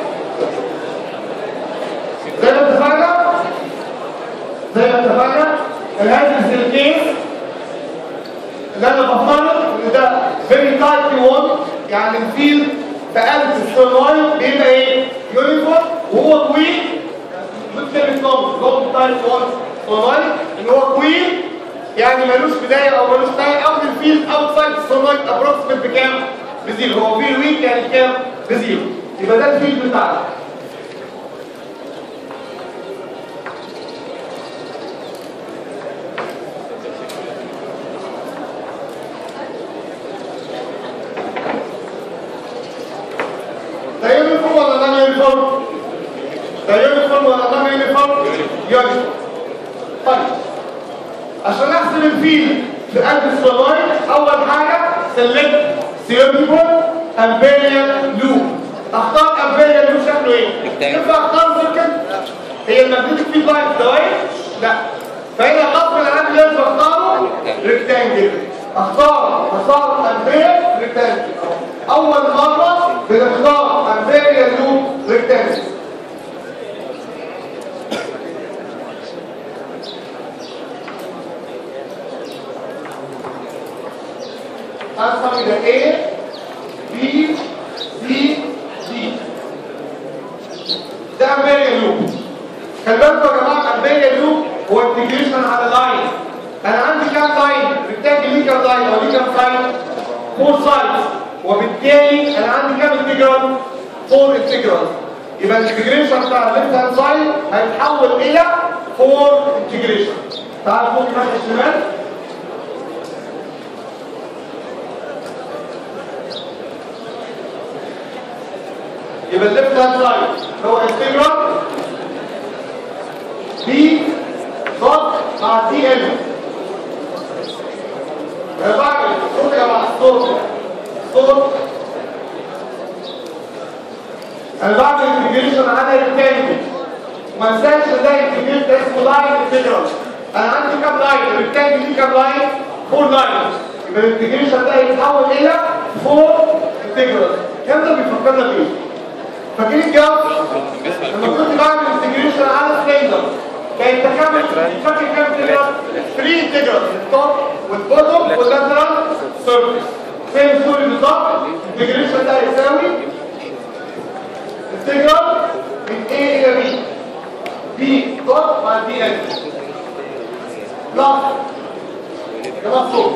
زي ما اتفقنا زي ما اتفقنا الهاندلز الكيس اللي انا بفترض ان ده فيري تايتلي وون يعني الفيل في قلب السولنويد بيبقى ايه؟ يونيفورم وهو طويل مثل النظام نظام تايت وون سولنويد ان هو طويل يعني ملوش بدايه او ملوش نهايه او الفيل اوتسايد السولنويد ابروكسيمت بكام؟ بزيرو هو فيل ويك يعني كام؟ بزيرو يبقى ده الفيل بتاعنا ده يونيفورم ولا نون يونيفورم؟ ده يونيفورم ولا نون يونيفورم؟ يونيفورم طيب عشان احسب الفيل في قلب السولنويد اول حاجه سلكت سيرفيبل امبيريال لوب اختار امبيريال لوب شكله ايه؟ ينفع اختار سيركل؟ هي الماجنتيك فيلد لاين دوائر؟ لا فهنا غصب عني لازم اختاره ريكتانجل اختار اختار امبير ريكتانجل اول مره بنختار امبيريال لوب ريكتانجل هنسمي ده A B C D ده امبيريال لوب خلي بالكم يا جماعه امبيريال لوب هو انتجريشن على لاين انا عندي كام لاين بالتالي ليه كام لاين او ليه كام سايد فور سايدز وبالتالي انا عندي كام انتجرال فور انتجرال يبقى الانتجريشن بتاع الليفت هاند سايد هيتحول الى فور انتجريشن تعال فوق ناحيه الشمال يبقى الليفت هاند سايد هو انتجرال بي دوت مع دي ال انا بعمل صوت يا جماعه الصوت صوت انا بعمل انتجريشن على الريكتانجل ما انساش ان ده انتجريشن ده اسمه لاين انتجرال انا عندي كام لاين الريكتانجل دي كام لاين فور لاين يبقى الانتجريشن ده يتحول الى فور انتجرال الكلام ده بيفكرنا بايه؟ فاكرين الجواب؟ لما كنت بعمل انتجريشن على سلندر كان تكامل فاكر كام انتجرال؟ 3 انتجرال التوب والبوتوم واللاترال سيرفيس زي السوري بالظبط الانتجريشن ده يساوي انتجرال من A الى B B دوت مع دي ال بلس كمان صوت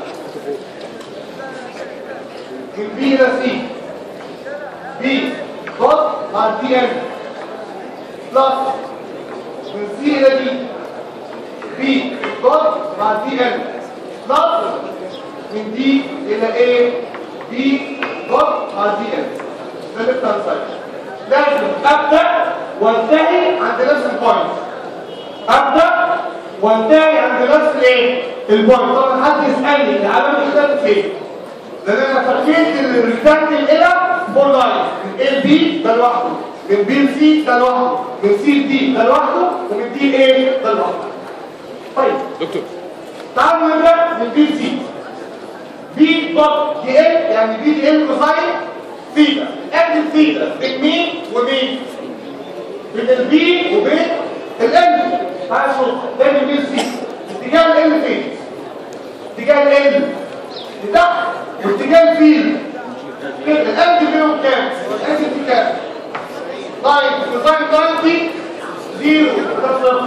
من B الى C B دوت مع دي ال بلس من C الى D B دوت مع دي ال بلس من D الى A B دوت مع دي ال ده الليفت هاند سايد لازم ابدا وانتهي عند نفس البوينت ابدا وانتهي عند نفس الايه البوينت طبعا حد يسالني العلامه اختلفت فين لان انا فكيت الريكتانجل الى فور لاين من A ل B ده لوحده من B ل C ده لوحده من C ل D ده لوحده ومن D ل A ده لوحده طيب دكتور تعالوا نبدا من B ل C B دوت دي ال يعني B دي ال كوساين ثيتا الانجل ثيتا بين مين ومين بين البي وبين الانجل تعال شوف ده من بي سي اتجاه ال فين اتجاه ال لتحت واتجاه الفيل كده الانجل بينهم كام الانجل دي كام طيب كوساين 90 زيرو ده صفر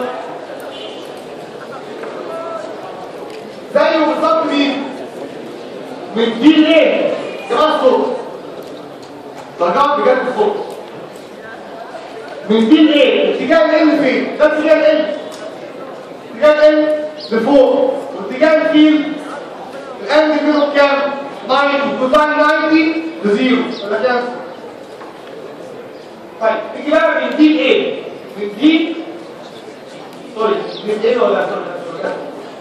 زيه بالظبط مين من دي ليه جماعه الصوت رجعت بجد الصوت من دي ليه اتجاه ال فين ده اتجاه ال اتجاه ال لفوق واتجاه الفيل الانجل بينهم كام 90 كوساين 90 بزيرو ولا كام طيب نيجي بقى من دي ايه من دي سوري من ايه ولا سوري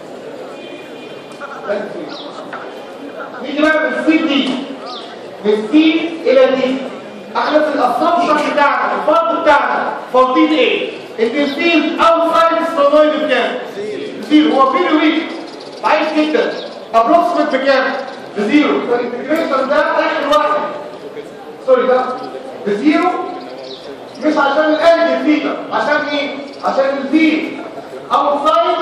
نيجي بقى من سي دي من سي الى دي احنا في الاسامبشن بتاعنا الفرض بتاعنا فرضين ايه ان الفيلد اوتسايد السولويد بكام زيرو هو فيري ويك ضعيف جدا ابروكسيمت بكام بزيرو فالانتجريشن ده اخر واحد سوري ده بزيرو مش عشان الانجل فيتا عشان ايه عشان الفيل اوتسايد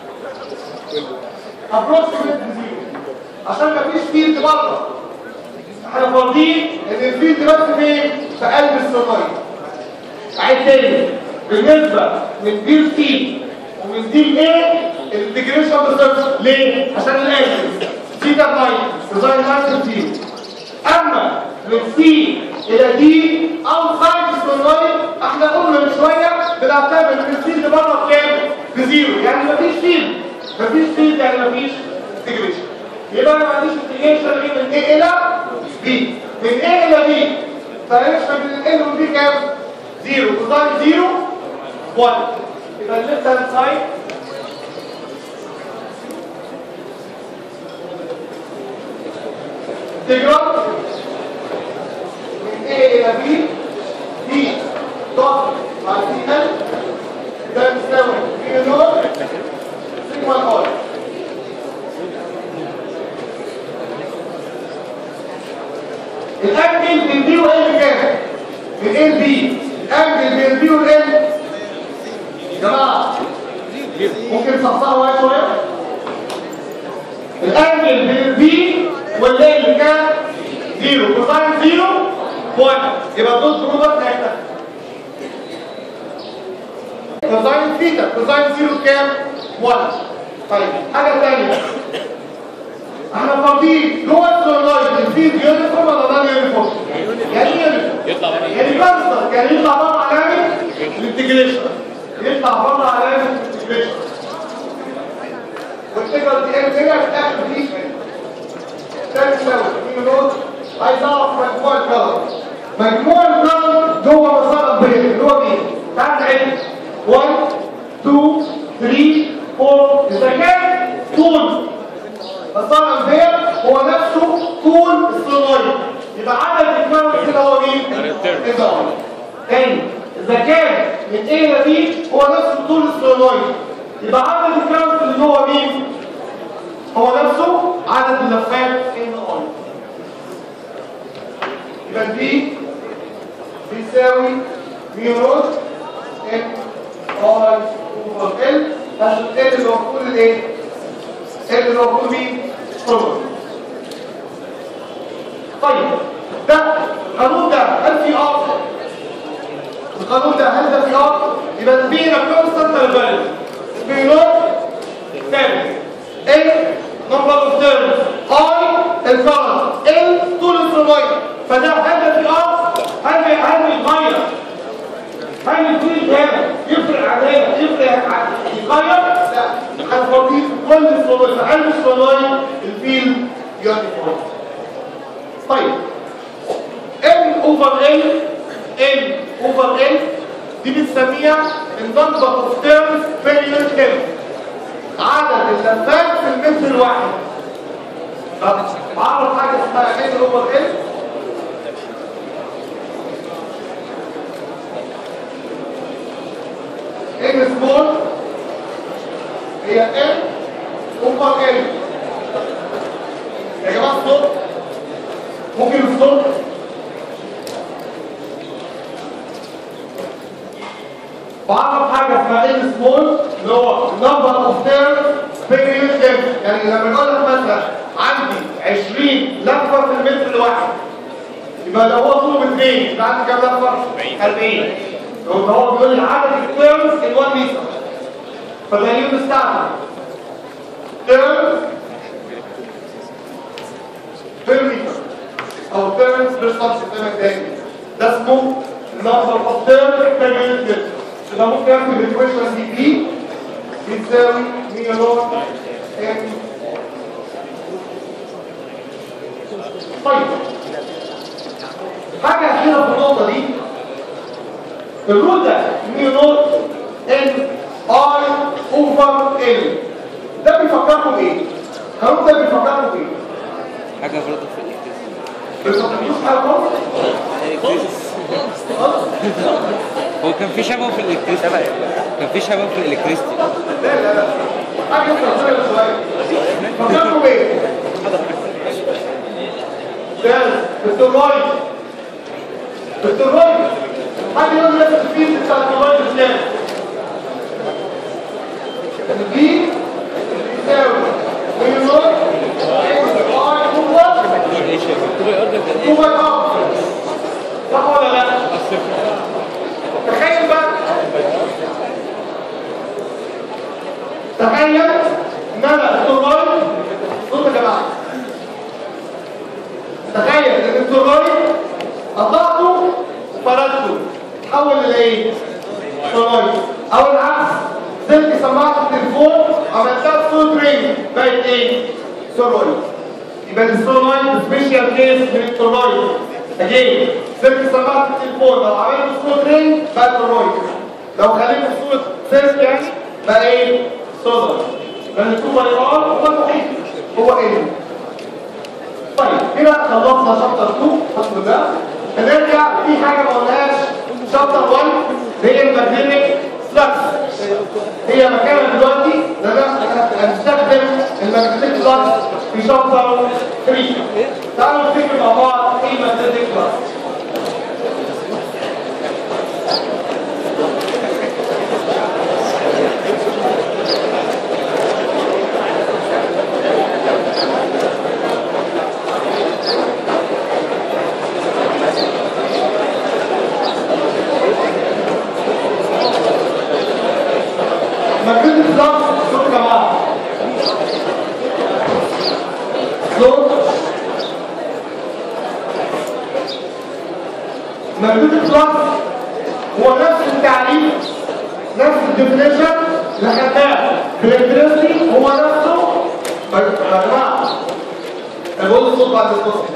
ابروكسيمت بزيرو عشان مفيش فيلد بره احنا فاضيين ان الفيلد بس فين في قلب الصنايع عايز تاني بالنسبه من دي لسي ومن دي لايه الانتجريشن بصفر ليه عشان الانجل سي ده باين ديزاين لاين زيرو اما من سي الى دي او سايد الصنايع احنا قلنا من شويه بنعتبر ان الفيلد بره بكام بزيرو يعني مفيش فيلد مفيش فيلد يعني مفيش انتجريشن يبقى انا ما عنديش انتجريشن غير من ايه الى بي من ايه الى بي فيشمل من ال والبي كام زيرو كوزاين زيرو 1 يبقى الليفت هاند سايد تجرب من ايه الى بي بي دوت مع سي ال ده بيساوي بي نور سيجما ار الانجل بين بي وال كام من ال بي الانجل بين بي وال يا جماعه ممكن تصحصحوا معايا شويه الانجل بين بي والال كام زيرو كوساين زيرو 1 يبقى دول ضروبات بتاعتنا كوساين ثيتا كوساين زيرو كام 1 طيب حاجه ثانيه احنا فاضيين جوه السولويد الفيد يونيفورم ولا نون يونيفورم يعني ايه يونيفورم يطلع بره يعني كانسر يعني يطلع بره علامه الانتجريشن يطلع بره علامه الانتجريشن والفكره دي ايه هنا في الاخر دي ثالث لو في نوت عايز اعرف مجموع الكلام مجموع الكلام جوه مسار البيض اللي هو مين تعال نعد 1 2 3 4 اذا كان طول مسار البيض هو نفسه طول السولويد يبقى عدد الكلام كده هو مين اذا تاني اذا كان من A ل B هو نفسه طول السولويد يبقى عدد الكلام اللي هو مين هو نفسه عدد اللفات ان اون يبقى دي بيساوي ميو نوت ان اي اوفر ال عشان ال اللي هو كل الايه؟ ال اللي هو كل مين؟ كله طيب ده القانون ده هل في ار؟ القانون ده هل ده في ار؟ يبقى بينا كونستانت فاليو بي نوت ثابت ال نمبر اوف تيرمز اي الكرنت ال طول السولويد فده هل ده في ار؟ هل هل بيتغير؟ هل الفيل ده يفرق علينا يفرق ع- يتغير؟ لا هنفضيه في كل السولويد في قلب السولويد الفيل يونيفورم طيب n اوفر n n اوفر n دي بنسميها النمبر اوف تيرمز بير يونت لينث عدد اللفات في المتر الواحد طب بعرف حاجه اسمها n اوفر n n سمول هي n اوفر n يا جماعه الصوت ممكن الصوت بعرف حاجه اسمها ال سمول اللي هو نمبر اوف تيرم بير يونت يعني لما نقول لك مثلا عندي 20 لفه في المتر الواحد يبقى لو هو طوله مترين يبقى عندي كام لفه 40 يبقى هو بيقول لي عدد التيرمز ان 1 متر فده يوم استعمل تيرمز بير متر او تيرمز بير سبستنس زي ما اتقال ده اسمه number of terms per unit meter يبقى ممكن اكتب الايكويشن دي بي بتساوي مية نقط ام طيب حاجة أخيرة في النقطة دي الرول ده مية نقط ان اي اوفر ال ده بيفكركم بايه؟ القانون ده بيفكركم بايه؟ حاجة غلطت في الإكتاز بيفكركوش حاجة خالص؟ خالص؟ هو كان في شبه في الإلكتريستي كان في شبه في الإلكتريستي لا لا لا حاجة مستقبلة شوية فكركم بايه؟ ده الترويد الترويد حد يقول لي الفيز بتاع الترويد ازاي؟ الفي يساوي مليون اي قوة قوة اه صح ولا لا؟ تخيل بقى تخيل ان انا الترويد صوت يا جماعه تخيل ان الترويد قطعته وفردته تحول لايه؟ ترويد او العكس سلك سماعه التليفون عملتها صوت رينج بقت ايه؟ ترويد يبقى السولويد سبيشال كيس من الترويد اجين سلك سماعه التليفون لو عملت صوت رينج بقى ترويد لو خليته صوت سلك يعني بقى ايه؟ صدر لان الكوبا يقال هو المحيط هو ايه؟ طيب كده خلصنا شابتر 2 الحمد لله هنرجع في حاجه ما قلناهاش شابتر 1 هي الماجنتيك فلكس هي مكانها دلوقتي لان احنا هنستخدم الماجنتيك فلكس في شابتر 3 تعالوا نفتكر مع بعض ايه الماجنتيك فلكس magnetic flux صوت جماعة صوت magnetic flux هو نفس التعريف نفس الديفينيشن اللي خدناه في الالكتريستي هو نفسه يا جماعة انا بقول الصوت بعد الصوت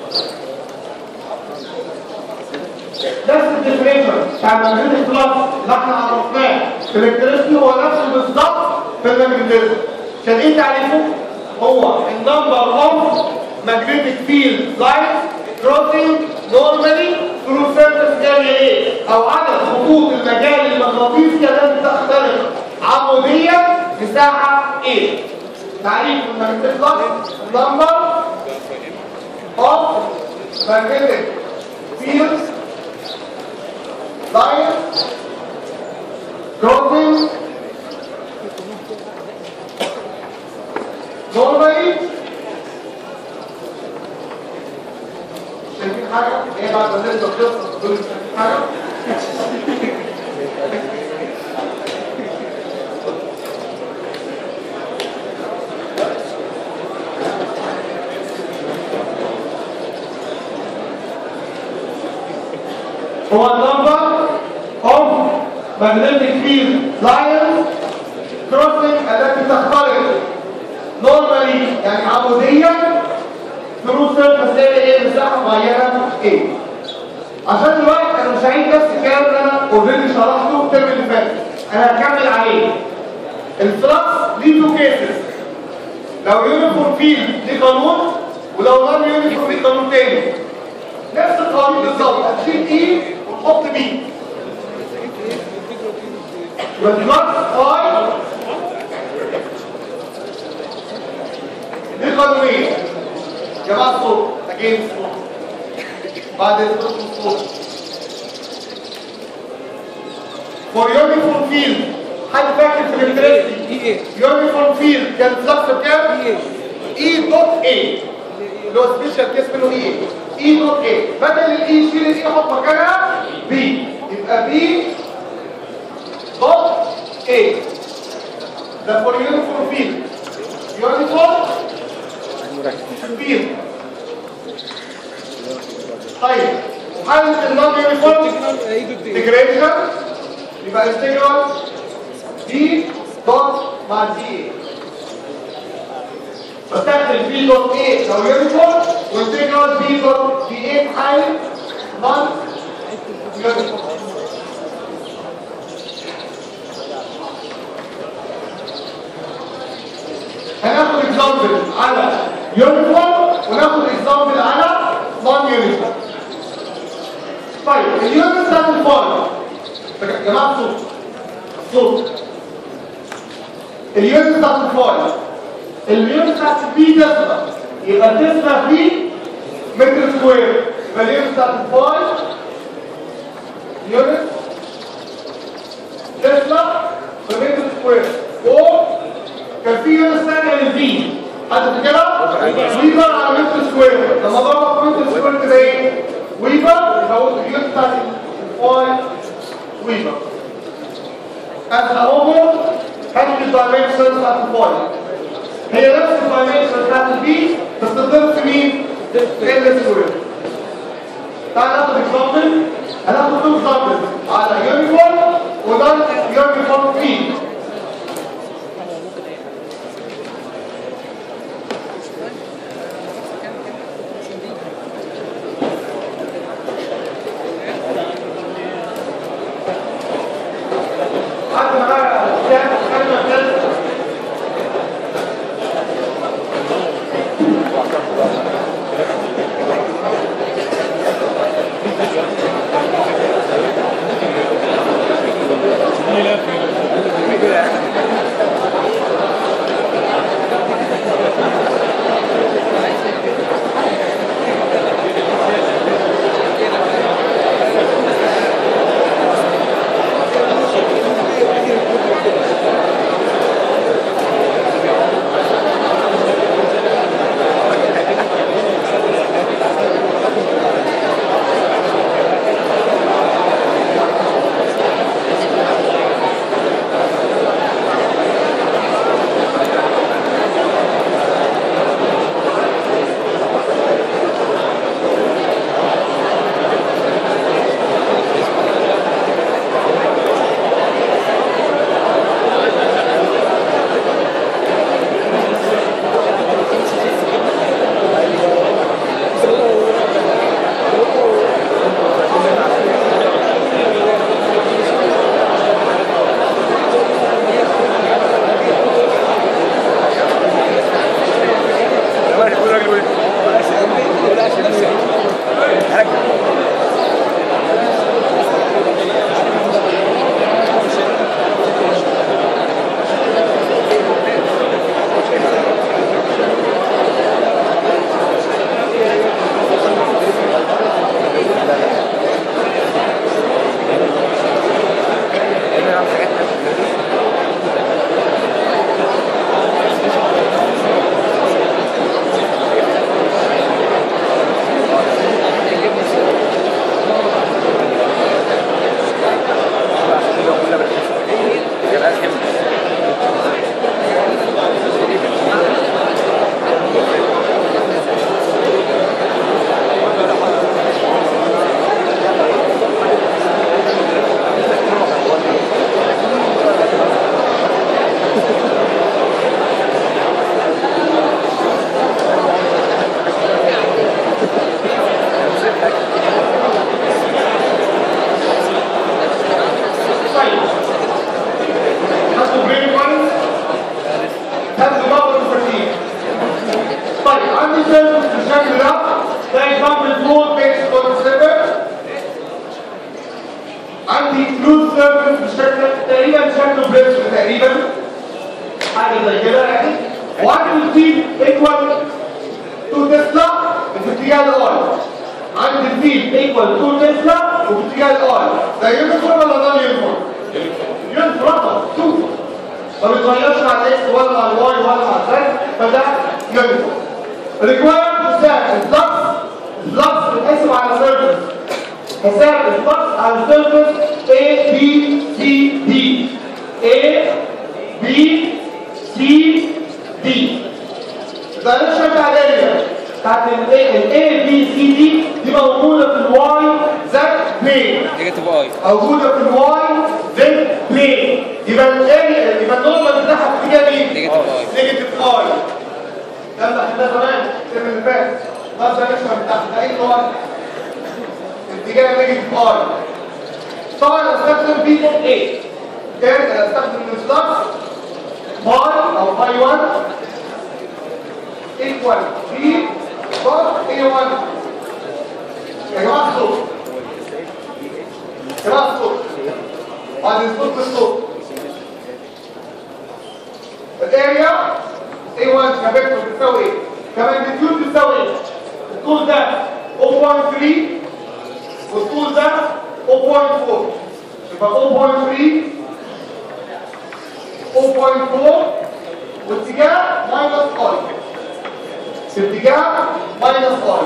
نفس الديفريشن بتاع الماجنتيك بلس اللي احنا عرفناه في الالكتريستي هو نفسه بالظبط في الماجنتيزم عشان ايه تعريفه؟ هو النمبر اوف magnetic field lines crossing normally through surface area A او عدد خطوط المجال المغناطيسي التي تخترق عموديا مساحه A تعريف الماجنتيك بلس number of magnetic fields line crossing normally شايفين حاجة؟ ايه بعد ما نبدأ القصة تقول شايفين حاجة؟ هو النمبر of magnetic field lines crossing التي تخترق normally يعني عموديا through surface area ايه مساحه معينه ايه عشان دلوقتي انا مش هعيد نفس الكلام اللي انا اوريدي شرحته الترم اللي فات انا هكمل عليه الفلكس ليه تو كيسز لو يونيفورم فيلد ليه قانون ولو نون يونيفورم ليه قانون تاني نفس القانون بالظبط هتشيل ايه وتحط بي يبقى الفلكس اي دي قانونيه جماعه الصوت اجين الصوت بعد الصوت الصوت فور يونيفورم فيلد حد فاكر في الالكتريسيتي دي ايه يونيفورم فيلد كان فلكس بكام؟ دي ايه اي دوت اي اللي هو سبيشال كيس منه اي اي دوت اي بدل الاي شيل الاي حط مكانها بي يبقى بي دوت اي ده فور يونيفورم فيلد يونيفورم فيلد طيب حالة النون يونيفورم ايه دوت ايه انتجريشن يبقى انتجرال دي دوت مع دي بستخدم بي دوت ايه لو يونيفورم وانتجرال بي دوت دي ايه في حالة نون يونيفورم هناخد اكزامبل على يونيفورم وناخد اكزامبل على نون يونيفورم طيب اليونت بتاعت الفايل يا جماعه صوت صوت اليونت بتاعت الفايل اليونت بتاعت البي تسلا يبقى تسلا في متر سكوير يبقى اليونت بتاعت الفايل يونت تسلا في متر سكوير فوق كان في يونت ثانيه للفي حد فاكرها؟ ويبر على متر سكوير لما ضرب في متر سكوير كده ايه؟ ويبر يبقى هو اليونت بتاعت الفايل ويبر as a whole هذه الدايمنشن بتاعت الفايل هي نفس الدايمنشن بتاعت البي بس تضرب في مين؟ ال سكوير تعال ناخد اكزامبل هناخد تو اكزامبل على يونيفورم وده يونيفورم في حد معايا كام كلمه ثالثه طيب هاتوا برين كويس هاتوا بابل الترتيب طيب عندي سيرفس بالشكل ده ده اكزامبل فلوت بيس كونسيبر عندي فلوت سيرفس بالشكل تقريبا شكله بريس تقريبا حاجه زي كده يعني وعندي الفيل ايكوال تو تسلا في اتجاه الاي عندي الفيل ايكوال تو تسلا وفي اتجاه الاي ده يونيفورم ولا نون يونيفورم؟ يونت رقم شوف ما بيتغيرش مع الاكس ولا مع الواي ولا مع الزد فده يونت ريكوايرد حساب الفلكس الفلكس بتحسب على سيرفيس حساب الفلكس على سيرفيس A B C D A B C D الدايركشن بتاع الاريا بتاعت ال A ال A B C D دي موجوده في الواي زد بلين نيجاتيف اي موجوده في الواي زد بلين يبقى الاريا يبقى النورمال بتاعها في اتجاه مين؟ نيجاتيف اي نيجاتيف اي يلا احنا زمان الترم اللي فات ده الدايركشن بتاعها ده ايه هو؟ اتجاه نيجاتيف اي طبعا انا استخدم بي دوت ايه كان انا استخدم الفلكس باي او باي 1 ايكوال بي دوت اي 1 يا جماعه الصوت يا جماعه الصوت بعد الصوت بالصوت الاريا A1 كفيكتور بتساوي ايه؟ كماجنتيود بتساوي ايه؟ الطول ده 0.3 والطول ده 0.4 يبقى 0.3 0.4 واتجاه ماينس اي اتجاه ماينس اي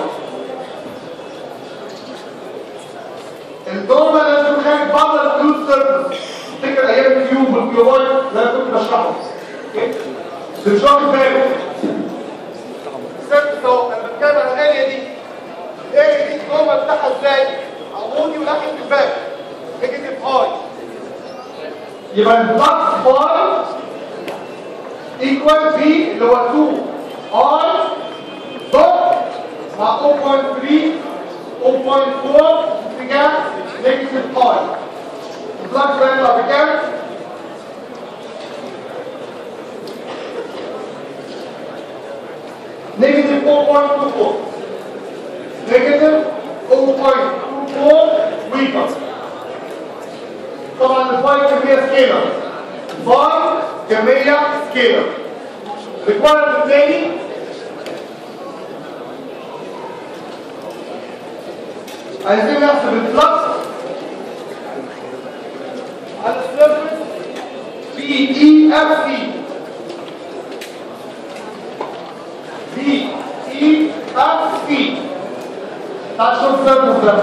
الدورة لازم خارج بره الفلوس سيرفيس تفتكر ايام الكيوب والكيوبايت اللي انا كنت بشرحه اوكي؟ ده مش واخد بالك السيرفيس اهو انا بتكلم عن الاريا دي الاريا دي الدورة بتاعها ازاي؟ عمودي وناحية الباب نيجاتيف اي يبقى الفلكس باي ايكوال بي اللي هو 2 اي دوت مع 0.3 0.4 اتجاه نيجاتيف اي الفلكس ده يطلع بكام؟ نيجاتيف 4.24 نيجاتيف 0.24 متر طبعا الفاي كمية سكيلر فاي كمية سكيلر الريكوايرمنت الثاني عايزين نحسب الفلكس على السيرفيس في اي اف سي في اي اف سي تعال شوف السيرفيس ده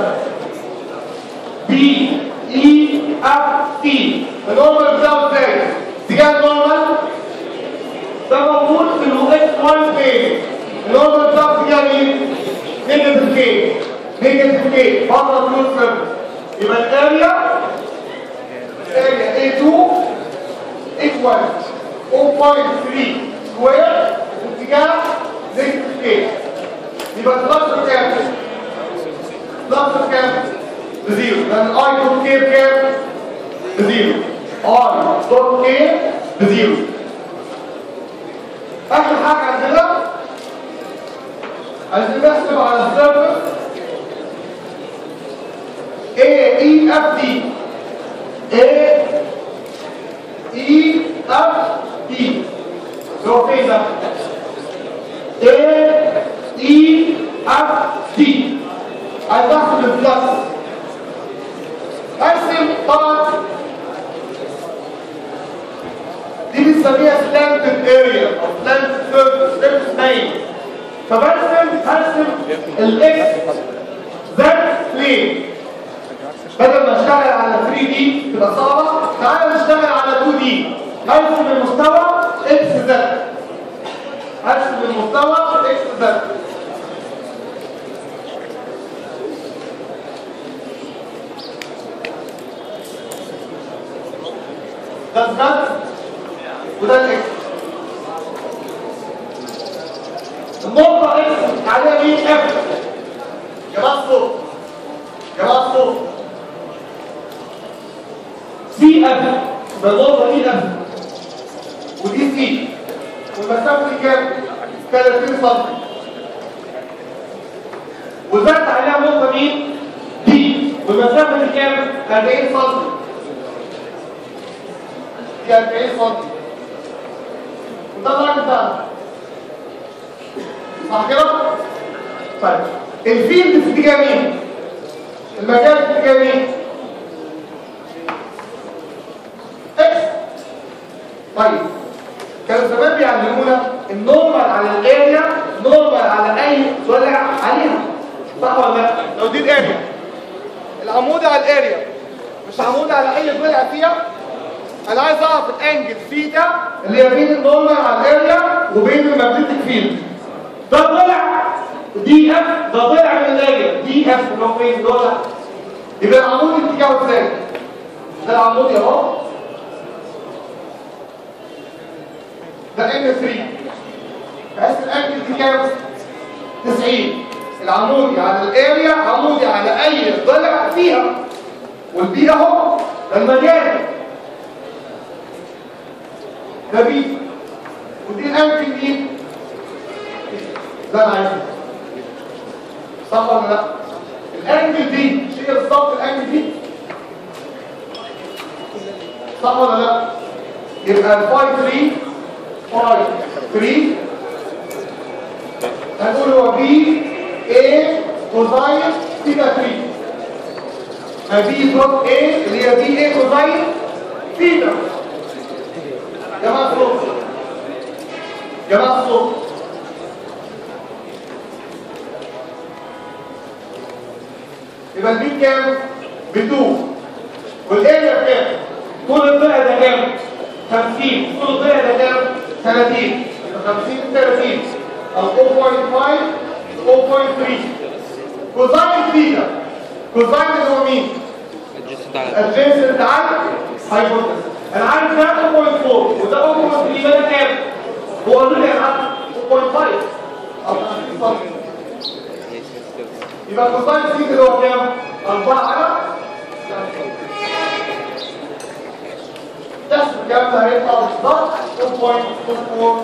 بي اي اف سي النورمال بتاعه ازاي؟ اتجاه النورمال ده موجود في الاكس 1 بي النورمال بتاعه اتجاه مين؟ نيجاتيف كي نيجاتيف كي بره الفلوس سيرفيس يبقى الاريا الاريا A2 ايكوال 0.3 سكوير اتجاه نيجاتيف كي يبقى الفلكس كام؟ فلكس كام؟ بزيرو لان اي دوت كي بكام؟ بزيرو اي دوت كي بزيرو اخر حاجه عندنا عايزين نحسب على السيرفر A E F D A E F D هو فين ده؟ A E F D عايز احسب الفلكس ارسم طبعا دي بنسميها سلانتد اريا او سلانتد سيرفيس سيرفيس نايم فبرسم هرسم الاكس زد بلين بدل ما اشتغل على 3 دي تبقى صعبه تعالى نشتغل على 2 دي هرسم المستوى اكس زد هرسم المستوى اكس زد ده الزد وده الاكس النقطة اكس عليها مين اف جماعة الصوت جماعة الصوت سي اف يبقى النقطة دي اف ودي سي والمسافة دي كام؟ 30 سم وزدت عليها نقطة مين؟ دي والمسافة دي كام؟ 40 سم دي 40 سم وده الراجل بتاعنا صح كده؟ طيب الفيلد في اتجاه مين؟ المجال في اتجاه مين؟ صح ولا لا لو دي الاريا العمود على الاريا مش عمود على اي ضلع فيها انا عايز اعرف الانجل ثيتا اللي هي بين النورمال على الاريا وبين الماجنتيك فيلد ده ضلع دي اف ده ضلع من الاريا دي اف اللي هو فين ضلع يبقى العمود اتجاهه ازاي ده العمود اهو ده ان 3 بحيث الانجل دي كام 90 العمودي على الاريا عمودي على اي ضلع فيها والبي اهو ده المجال ده بي ودي الانجل دي ده انا عايزه صح ولا لا الانجل دي مش هي بالظبط الانجل دي صح ولا لا يبقى الفاي 3 فاي 3 هنقول هو بي اي كوزاين ثيتا 3 ما بي دوت اي اللي هي بي اي كوزاين ثيتا جماعه الصوت جماعه الصوت يبقى البي كام؟ ب 2 والاريا بكام؟ طول الضلع ده كام؟ 50 طول الضلع ده كام؟ 30 يبقى 50 30 او 0.5 0.3 كوزاين ثيتا كوزاين اللي هو مين؟ adjacent على adjacent على هايبوتنس انا عارف ده 0.4 وده 0.3 يبقى ده كام؟ هو قالوا لي انا عارف 0.5 او 50 سم يبقى كوزاين ثيتا اللي هو كام؟ 4 على تحسب الكلام ده هيطلع بالظبط 2.24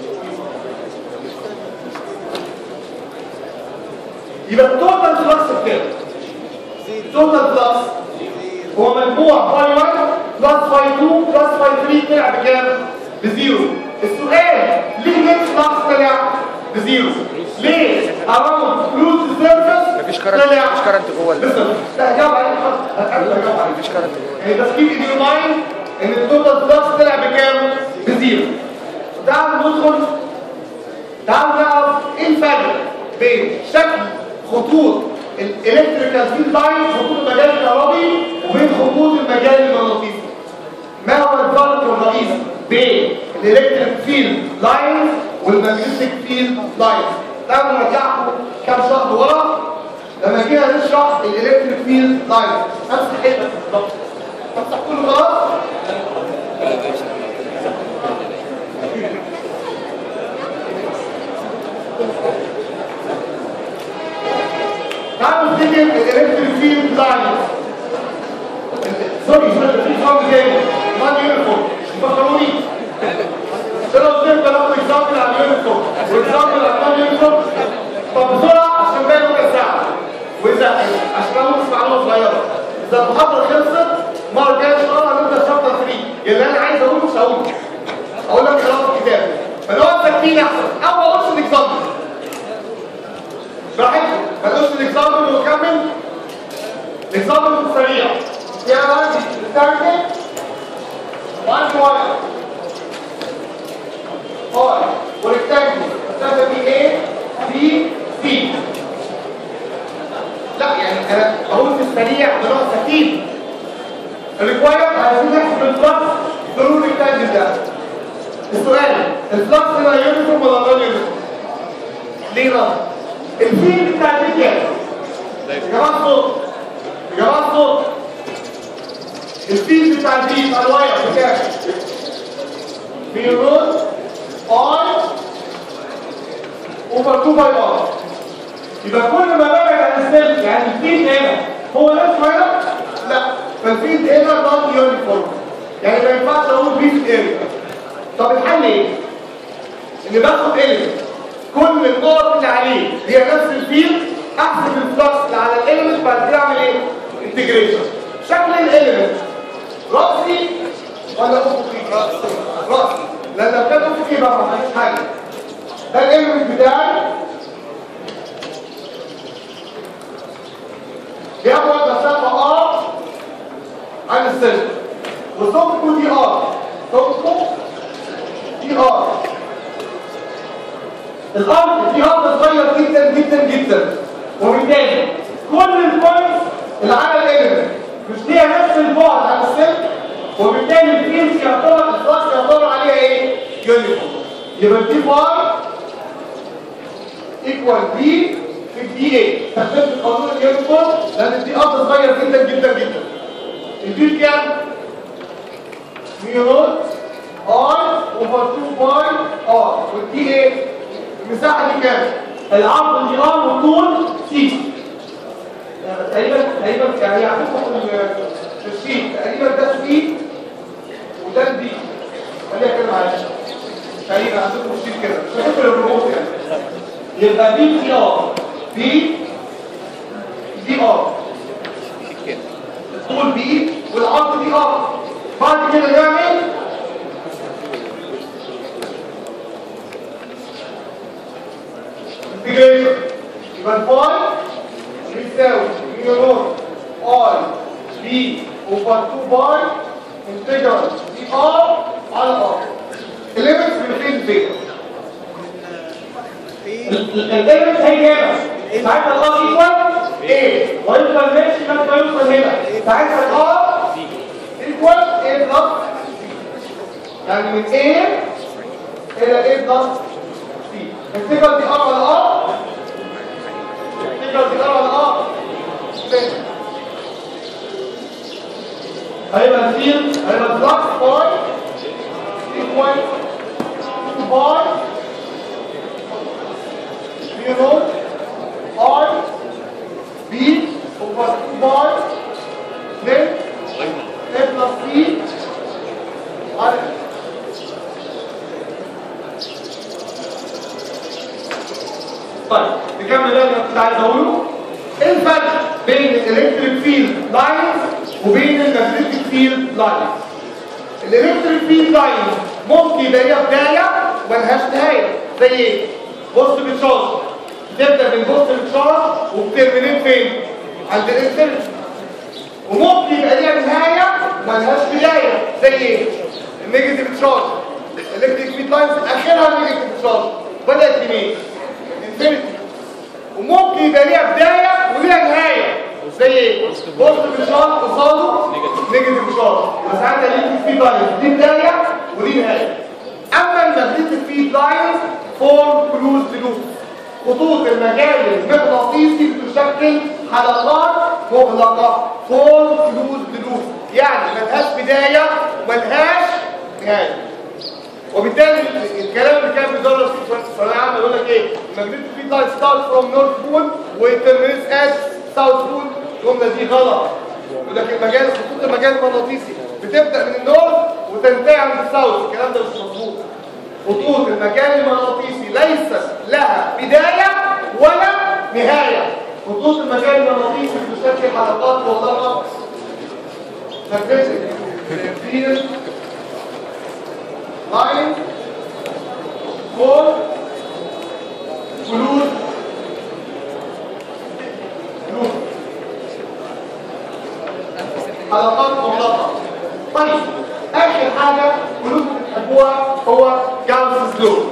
يبقى التوتال فلكس بكام؟ التوتال فلكس هو مجموع باي 1 بلس باي 2 بلس باي 3 طلع بكام؟ بزيرو السؤال ليه نت فلكس طلع بزيرو؟ ليه؟ اراوند كلوز سيرفيس مفيش كرنت مفيش كرنت جوه ال- لسه لا هجاوب عليك هتقابل هجاوب عليك مفيش كرنت جوه يعني بس كيف ايدي ماين ان التوتال فلكس طلع بكام؟ بزيرو تعالوا ندخل تعالوا نعرف ايه الفرق بين شكل خطوط الالكتريكال فيلد لاين خطوط المجال الكهربي وبين خطوط المجال المغناطيسي ما هو الفرق الرئيسي بين الالكتريك فيلد لاين والماجنتيك فيلد لاين تعالوا نرجعكم كام شهر ورا لما جينا نشرح الالكتريك فيلد لاين نفس الحته بالظبط امسح كله خلاص تعالوا نفتكر الالكتريك فيلد لاين سوري سوري في فرق جاي ما يونيفورم فكروني انا قلت لك بناخد اكزامبل على اليونيفورم واكزامبل على اليونيفورم طب بسرعه عشان باقي ربع ساعه واذا عشان انا مش معلومه صغيره اذا المحاضره خلصت المره الجايه ان شاء الله هنبدا شابتر 3 اللي انا عايز اقوله مش هقوله اقول لك خلاص الكتاب فنقعد ساكتين احسن او ما اقولش الاكزامبل براحتكم ما تقولش الاكزامبل ونكمل الاكزامبل سريع يعني عندي ستارتنج 1 واير هاي وريكتانجل مسافه بي ايه بي سي لا يعني انا بقول في السريع بنوع سكين الريكواير عايزين نحسب الفلكس ثرو الريكتانجل ده السؤال الفلكس هنا يونيفورم ولا غير يونيفورم؟ ليه رد؟ الفيل بتاع دي كام؟ يا جماعه الصوت يا جماعه الصوت الفيل بتاع دي بتاع الواير بكام؟ في روت اي اوفر 2 باي ار يبقى كل ما ببعد عن السلك يعني الفيلد هنا هو نفسه هنا لا فالفيلد هنا نون يونيفورم يعني ما ينفعش اقول بيس اريا طب الحل ايه؟ ان باخد اليمنت كل النقط اللي عليه هي نفس الفيلد احسب الفلكس اللي على الاليمنت بعد كده اعمل ايه؟ انتجريشن شكل الاليمنت راسي ولا افقي؟ راسي راسي لان لو كان افقي بقى ما فيش حاجه ده الاليمنت بتاعي بياخد مسافه ار عن السلك وسمكه دي ار سمكه دي ار الارض دي ارض صغير جدا جدا جدا وبالتالي كل البوينتس اللي على الاليمنت مش ليها نفس البعد عن السلك وبالتالي الفيلز يعتبر الفلكس يعتبر عليها ايه؟ يونيفورم يبقى الدي باي ايكوال بي في الدي اي استخدمت قانون اليونيفورم لان الدي ار صغير جدا جدا جدا الدي كام؟ ميو نوت ار اوفر 2 باي ار والدي ايه؟ المساحه دي كام؟ العرض دي ار والطول سي تقريبا تقريبا يعني هتفتحوا في الشيت تقريبا ده سي وده البي خليها كده معايا تقريبا عندكم الشيت كده مش هتفرق الريموت يعني يبقى بي دي ار بي دي ار طول بي والعرض دي ار بعد كده نعمل انتجريشن يبقى الفاي بيساوي ميو نوت اي بي اوفر 2 باي انتجرال دي ار على ار الليمتس من فين فين الليمتس هي هنا ساعتها الار ايكوال ايه ويفضل ماشي لغايه ما يوصل هنا ساعتها الار ايكوال ايه بلس يعني من ايه الى ايه بلس سي انتجرال دي ار على ار انتجرال دي ار على ار هيبقى الفيل هيبقى الفلكس باي ايكوال باي ميو نوت اي بي اوفر 2 باي then a plus b على طيب نكمل بقى اللي أنا كنت عايز اقوله ايه الفرق بين الالكتريك فيلد لاينز وبين المagnetic فيلد لاينز الالكتريك فيلد لاينز ممكن يبقى ليها بدايه وملهاش نهايه زي ايه بص بتشارج بتبدا من بص بتشارج وبترمينيت فين عند الانفينيتي وممكن يبقى ليها نهايه وملهاش بدايه زي ايه النيجاتيف تشارج الالكتريك فيلد لاينز اخرها نيجاتيف تشارج بدات منين انفينيتي وممكن يبقى ليها بدايه وليها نهايه زي ايه بص بتشارج قصاده نيجاتيف تشارج بس عندنا الالكتريك فيلد لاينز دي بدايه ودي نهايه اما المagnetic فيلد لاينز فورم كلوز لوب خطوط المجال المغناطيسي بتشكل حلقات مغلقه فورم كلوز لوب يعني ملهاش بدايه وملهاش نهايه وبالتالي الكلام اللي كان بيدرس في الثانويه العامه يقول لك ايه المagnetic فيلد لاين ستارت فروم نورث بول وترمينيتس ات ساوث بول الجمله دي غلط يقول لك المجال خطوط المجال المغناطيسي بتبدا من النورث وتنتهي عند الساوث الكلام ده مش مظبوط خطوط المجال المغناطيسي ليست لها بدايه ولا نهايه خطوط المجال المغناطيسي بتشكل حلقات مغلقه magnetic field line for fluid fluid حلقات مغلقة طيب آخر حاجة كلكم بتحبوها هو جاوس لو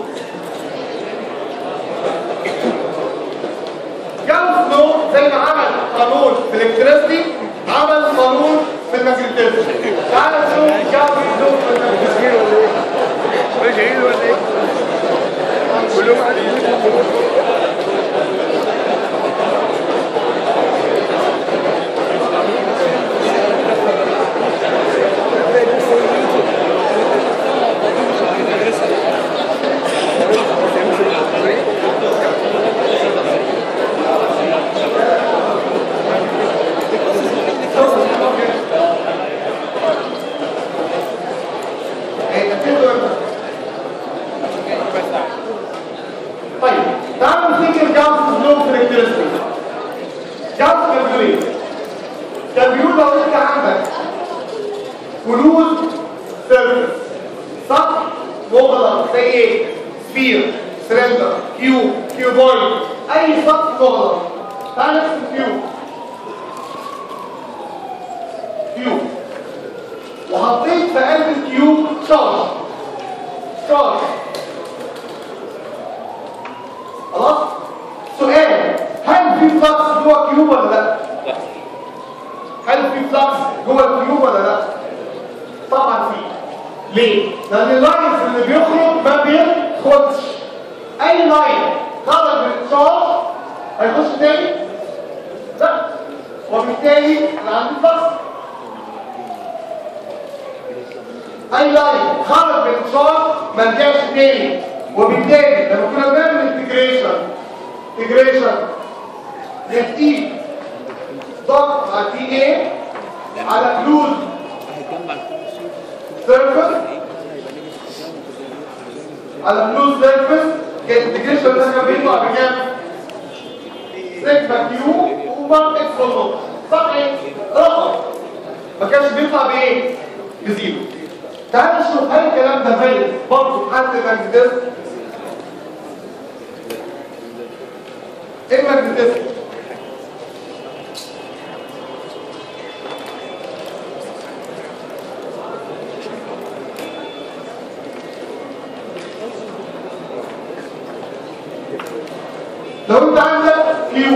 جاوس لو زي ما عمل قانون في الالكتريستي عمل قانون في الماجنتيزم تعال نشوف جاوس لو في الماجنتيزم ماشي ايه ولا ايه؟ كلهم قاعدين طيب تعالوا نفتكر جاوس لو في الالكتريستي جاوس كان بيقول ايه؟ كان بيقول لو انت عندك كلوز سيرفيس سطح مغلق زي ايه؟ سفير سلندر كيوب كيوبويد اي سطح مغلق تعال نرسم كيوب كيوب وحطيت في قلب الكيوب شارج شارج خلاص سؤال هل في فلكس التيوب ولا لا هل في فلكس جوه التيوب ولا لا طبعا في ليه لان اللاينز اللي بيخرج ما بيدخلش اي لاين خرج من الشارج هيخش تاني لا وبالتالي انا عندي فلكس اي لاين خرج من الشارج ما رجعش تاني وبالتالي لما كنا بنعمل انتجريشن انتجريشن نتيجه ضغط على تي ايه على كلوز سيرفس على كلوز سيرفس الانتجريشن ده كان بيطلع بكام؟ سيجما كيو اوفر اكس نوت صح ايه؟ رقم ما كانش بيطلع بايه؟ بزيرو تعال نشوف هل الكلام ده فاليد برضه في حاله الماجنتيزم ايه الماجنتيزم؟ لو انت عندك كيو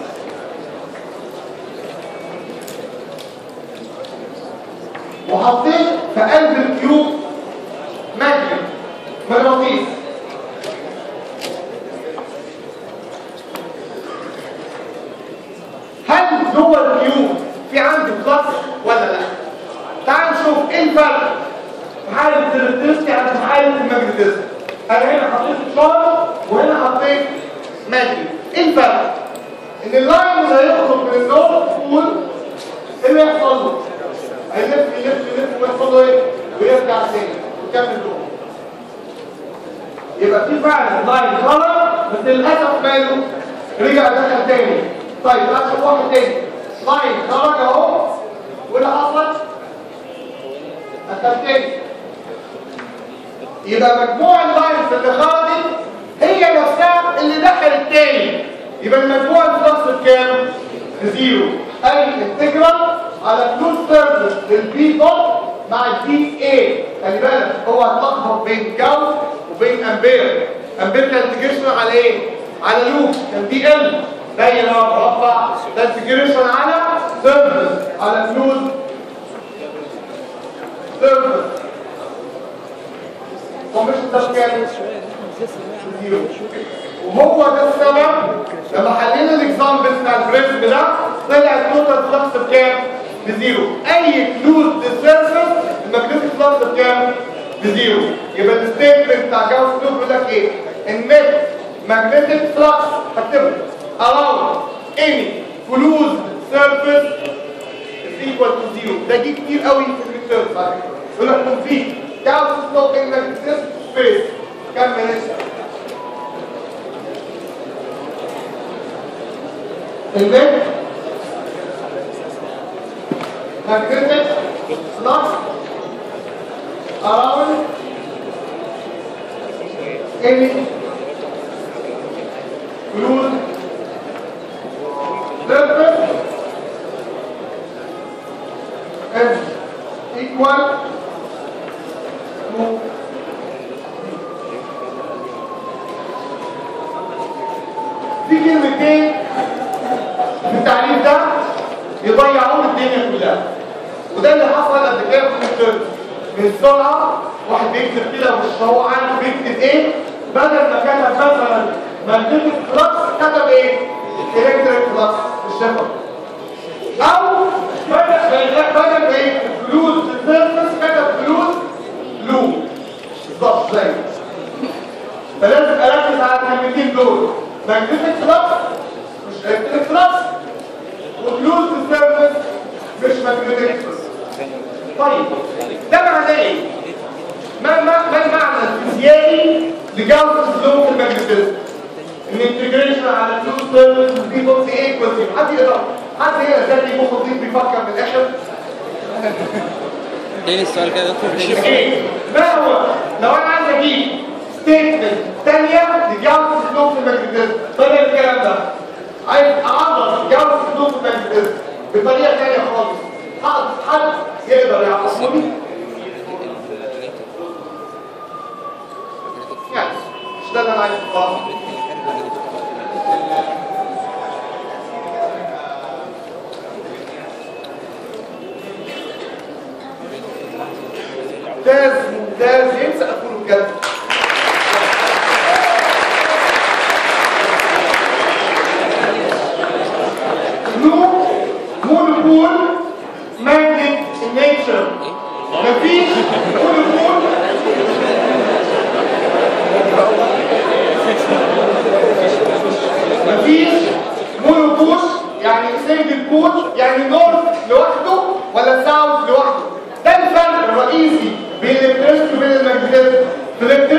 وحطيت في قلب الكيوب ماجنت مغناطيس هل جوه الكيوب في عندي فلكس ولا لا تعال نشوف ايه الفرق في حاله الالكتريستي عن في حاله الماجنتيزم انا هنا حطيت شارج وهنا حطيت ماجنت ايه الفرق ان اللاين اللي هيخرج من النور طول ايه اللي يحصل له هيلف يلف يلف ويحصل له ايه ويرجع تاني ويكمل دور يبقى في فعلا لاين خرج بس للاسف ماله رجع دخل تاني طيب اشوف واحد تاني لاين خرج اهو واللي حصل دخل تاني يبقى مجموع اللاينز اللي خرجت هي نفسها اللي دخلت تاني يبقى المجموع الفلكس بكام؟ بزيرو اي انتجرال على فلوس سيرفيس للبي دوت مع البي اي خلي بالك هو هتلخبط بين جاوس وبين امبير امبير كان انتجريشن على ايه؟ على لوب كان دي ال دايره مربع ده انتجريشن على سيرفيس على فلوس سيرفيس كومبيشن ده بكام؟ زيرو وهو ده السبب لما حلينا الاكزامبل بتاع البريزم ده طلع التوتال فلكس بكام؟ بزيرو اي كلوز سيرفيس الماجنتيك فلكس بكام؟ بزيرو يبقى الستيتمنت بتاع جاوس لوب بيقول لك ايه؟ النت ماجنتيك فلكس هكتبه around any closed surface is equal to zero ده جه كتير قوي في الريسيرش على فكره يقول لك complete جاوس لوب انك سبيس كم نسبه البيت magnetic flux around any fluid surface is equal to في كلمتين في التعريف ده يضيعون الدنيا كلها وده اللي حصل قبل كده في الترم من السرعه واحد بيكتب كده مش هو عارف بيكتب ايه بدل ما كتب مثلا ماجنتيك فلكس كتب ايه؟ الكتريك فلكس الشفر او بدل بدل ايه؟ فلوس سيرفيس كتب فلوس لو بالظبط زي فلازم اركز على الكلمتين دول ماجنتيك فلكس مش الكتريك فلكس وفلوس السيرفيس مش ماجنتيك طيب ده معناه ايه؟ ما ما ما المعنى الفيزيائي لجوز سلوك الماجنتيزم؟ ان انتجريشن على فلوس سيرفيس بيكونز ايكوال حد يقدر حد هنا ذكي مخ نظيف بيفكر من الاخر تاني السؤال كده دكتور تاني ايه؟ ما هو لو انا عايز اجيب ستيتمنت ثانيه لجوز سلوك الماجنتيزم بدل الكلام ده عايز اعرف جوز سلوك الماجنتيزم بطريقه ثانيه خالص حد حد يقدر يعرفني يعني مش ده اللي انا عايز اعرفه ممتاز جيمس سقفوا بجد نو مونوبول ماجنت نيتشر مفيش مونوبول مفيش مونوبول يعني سنجل بول يعني نورث لوحده ولا ساوث لوحده ده الفرق الرئيسي بين الالكتريست وبين الماجنتيزم في الالكتريست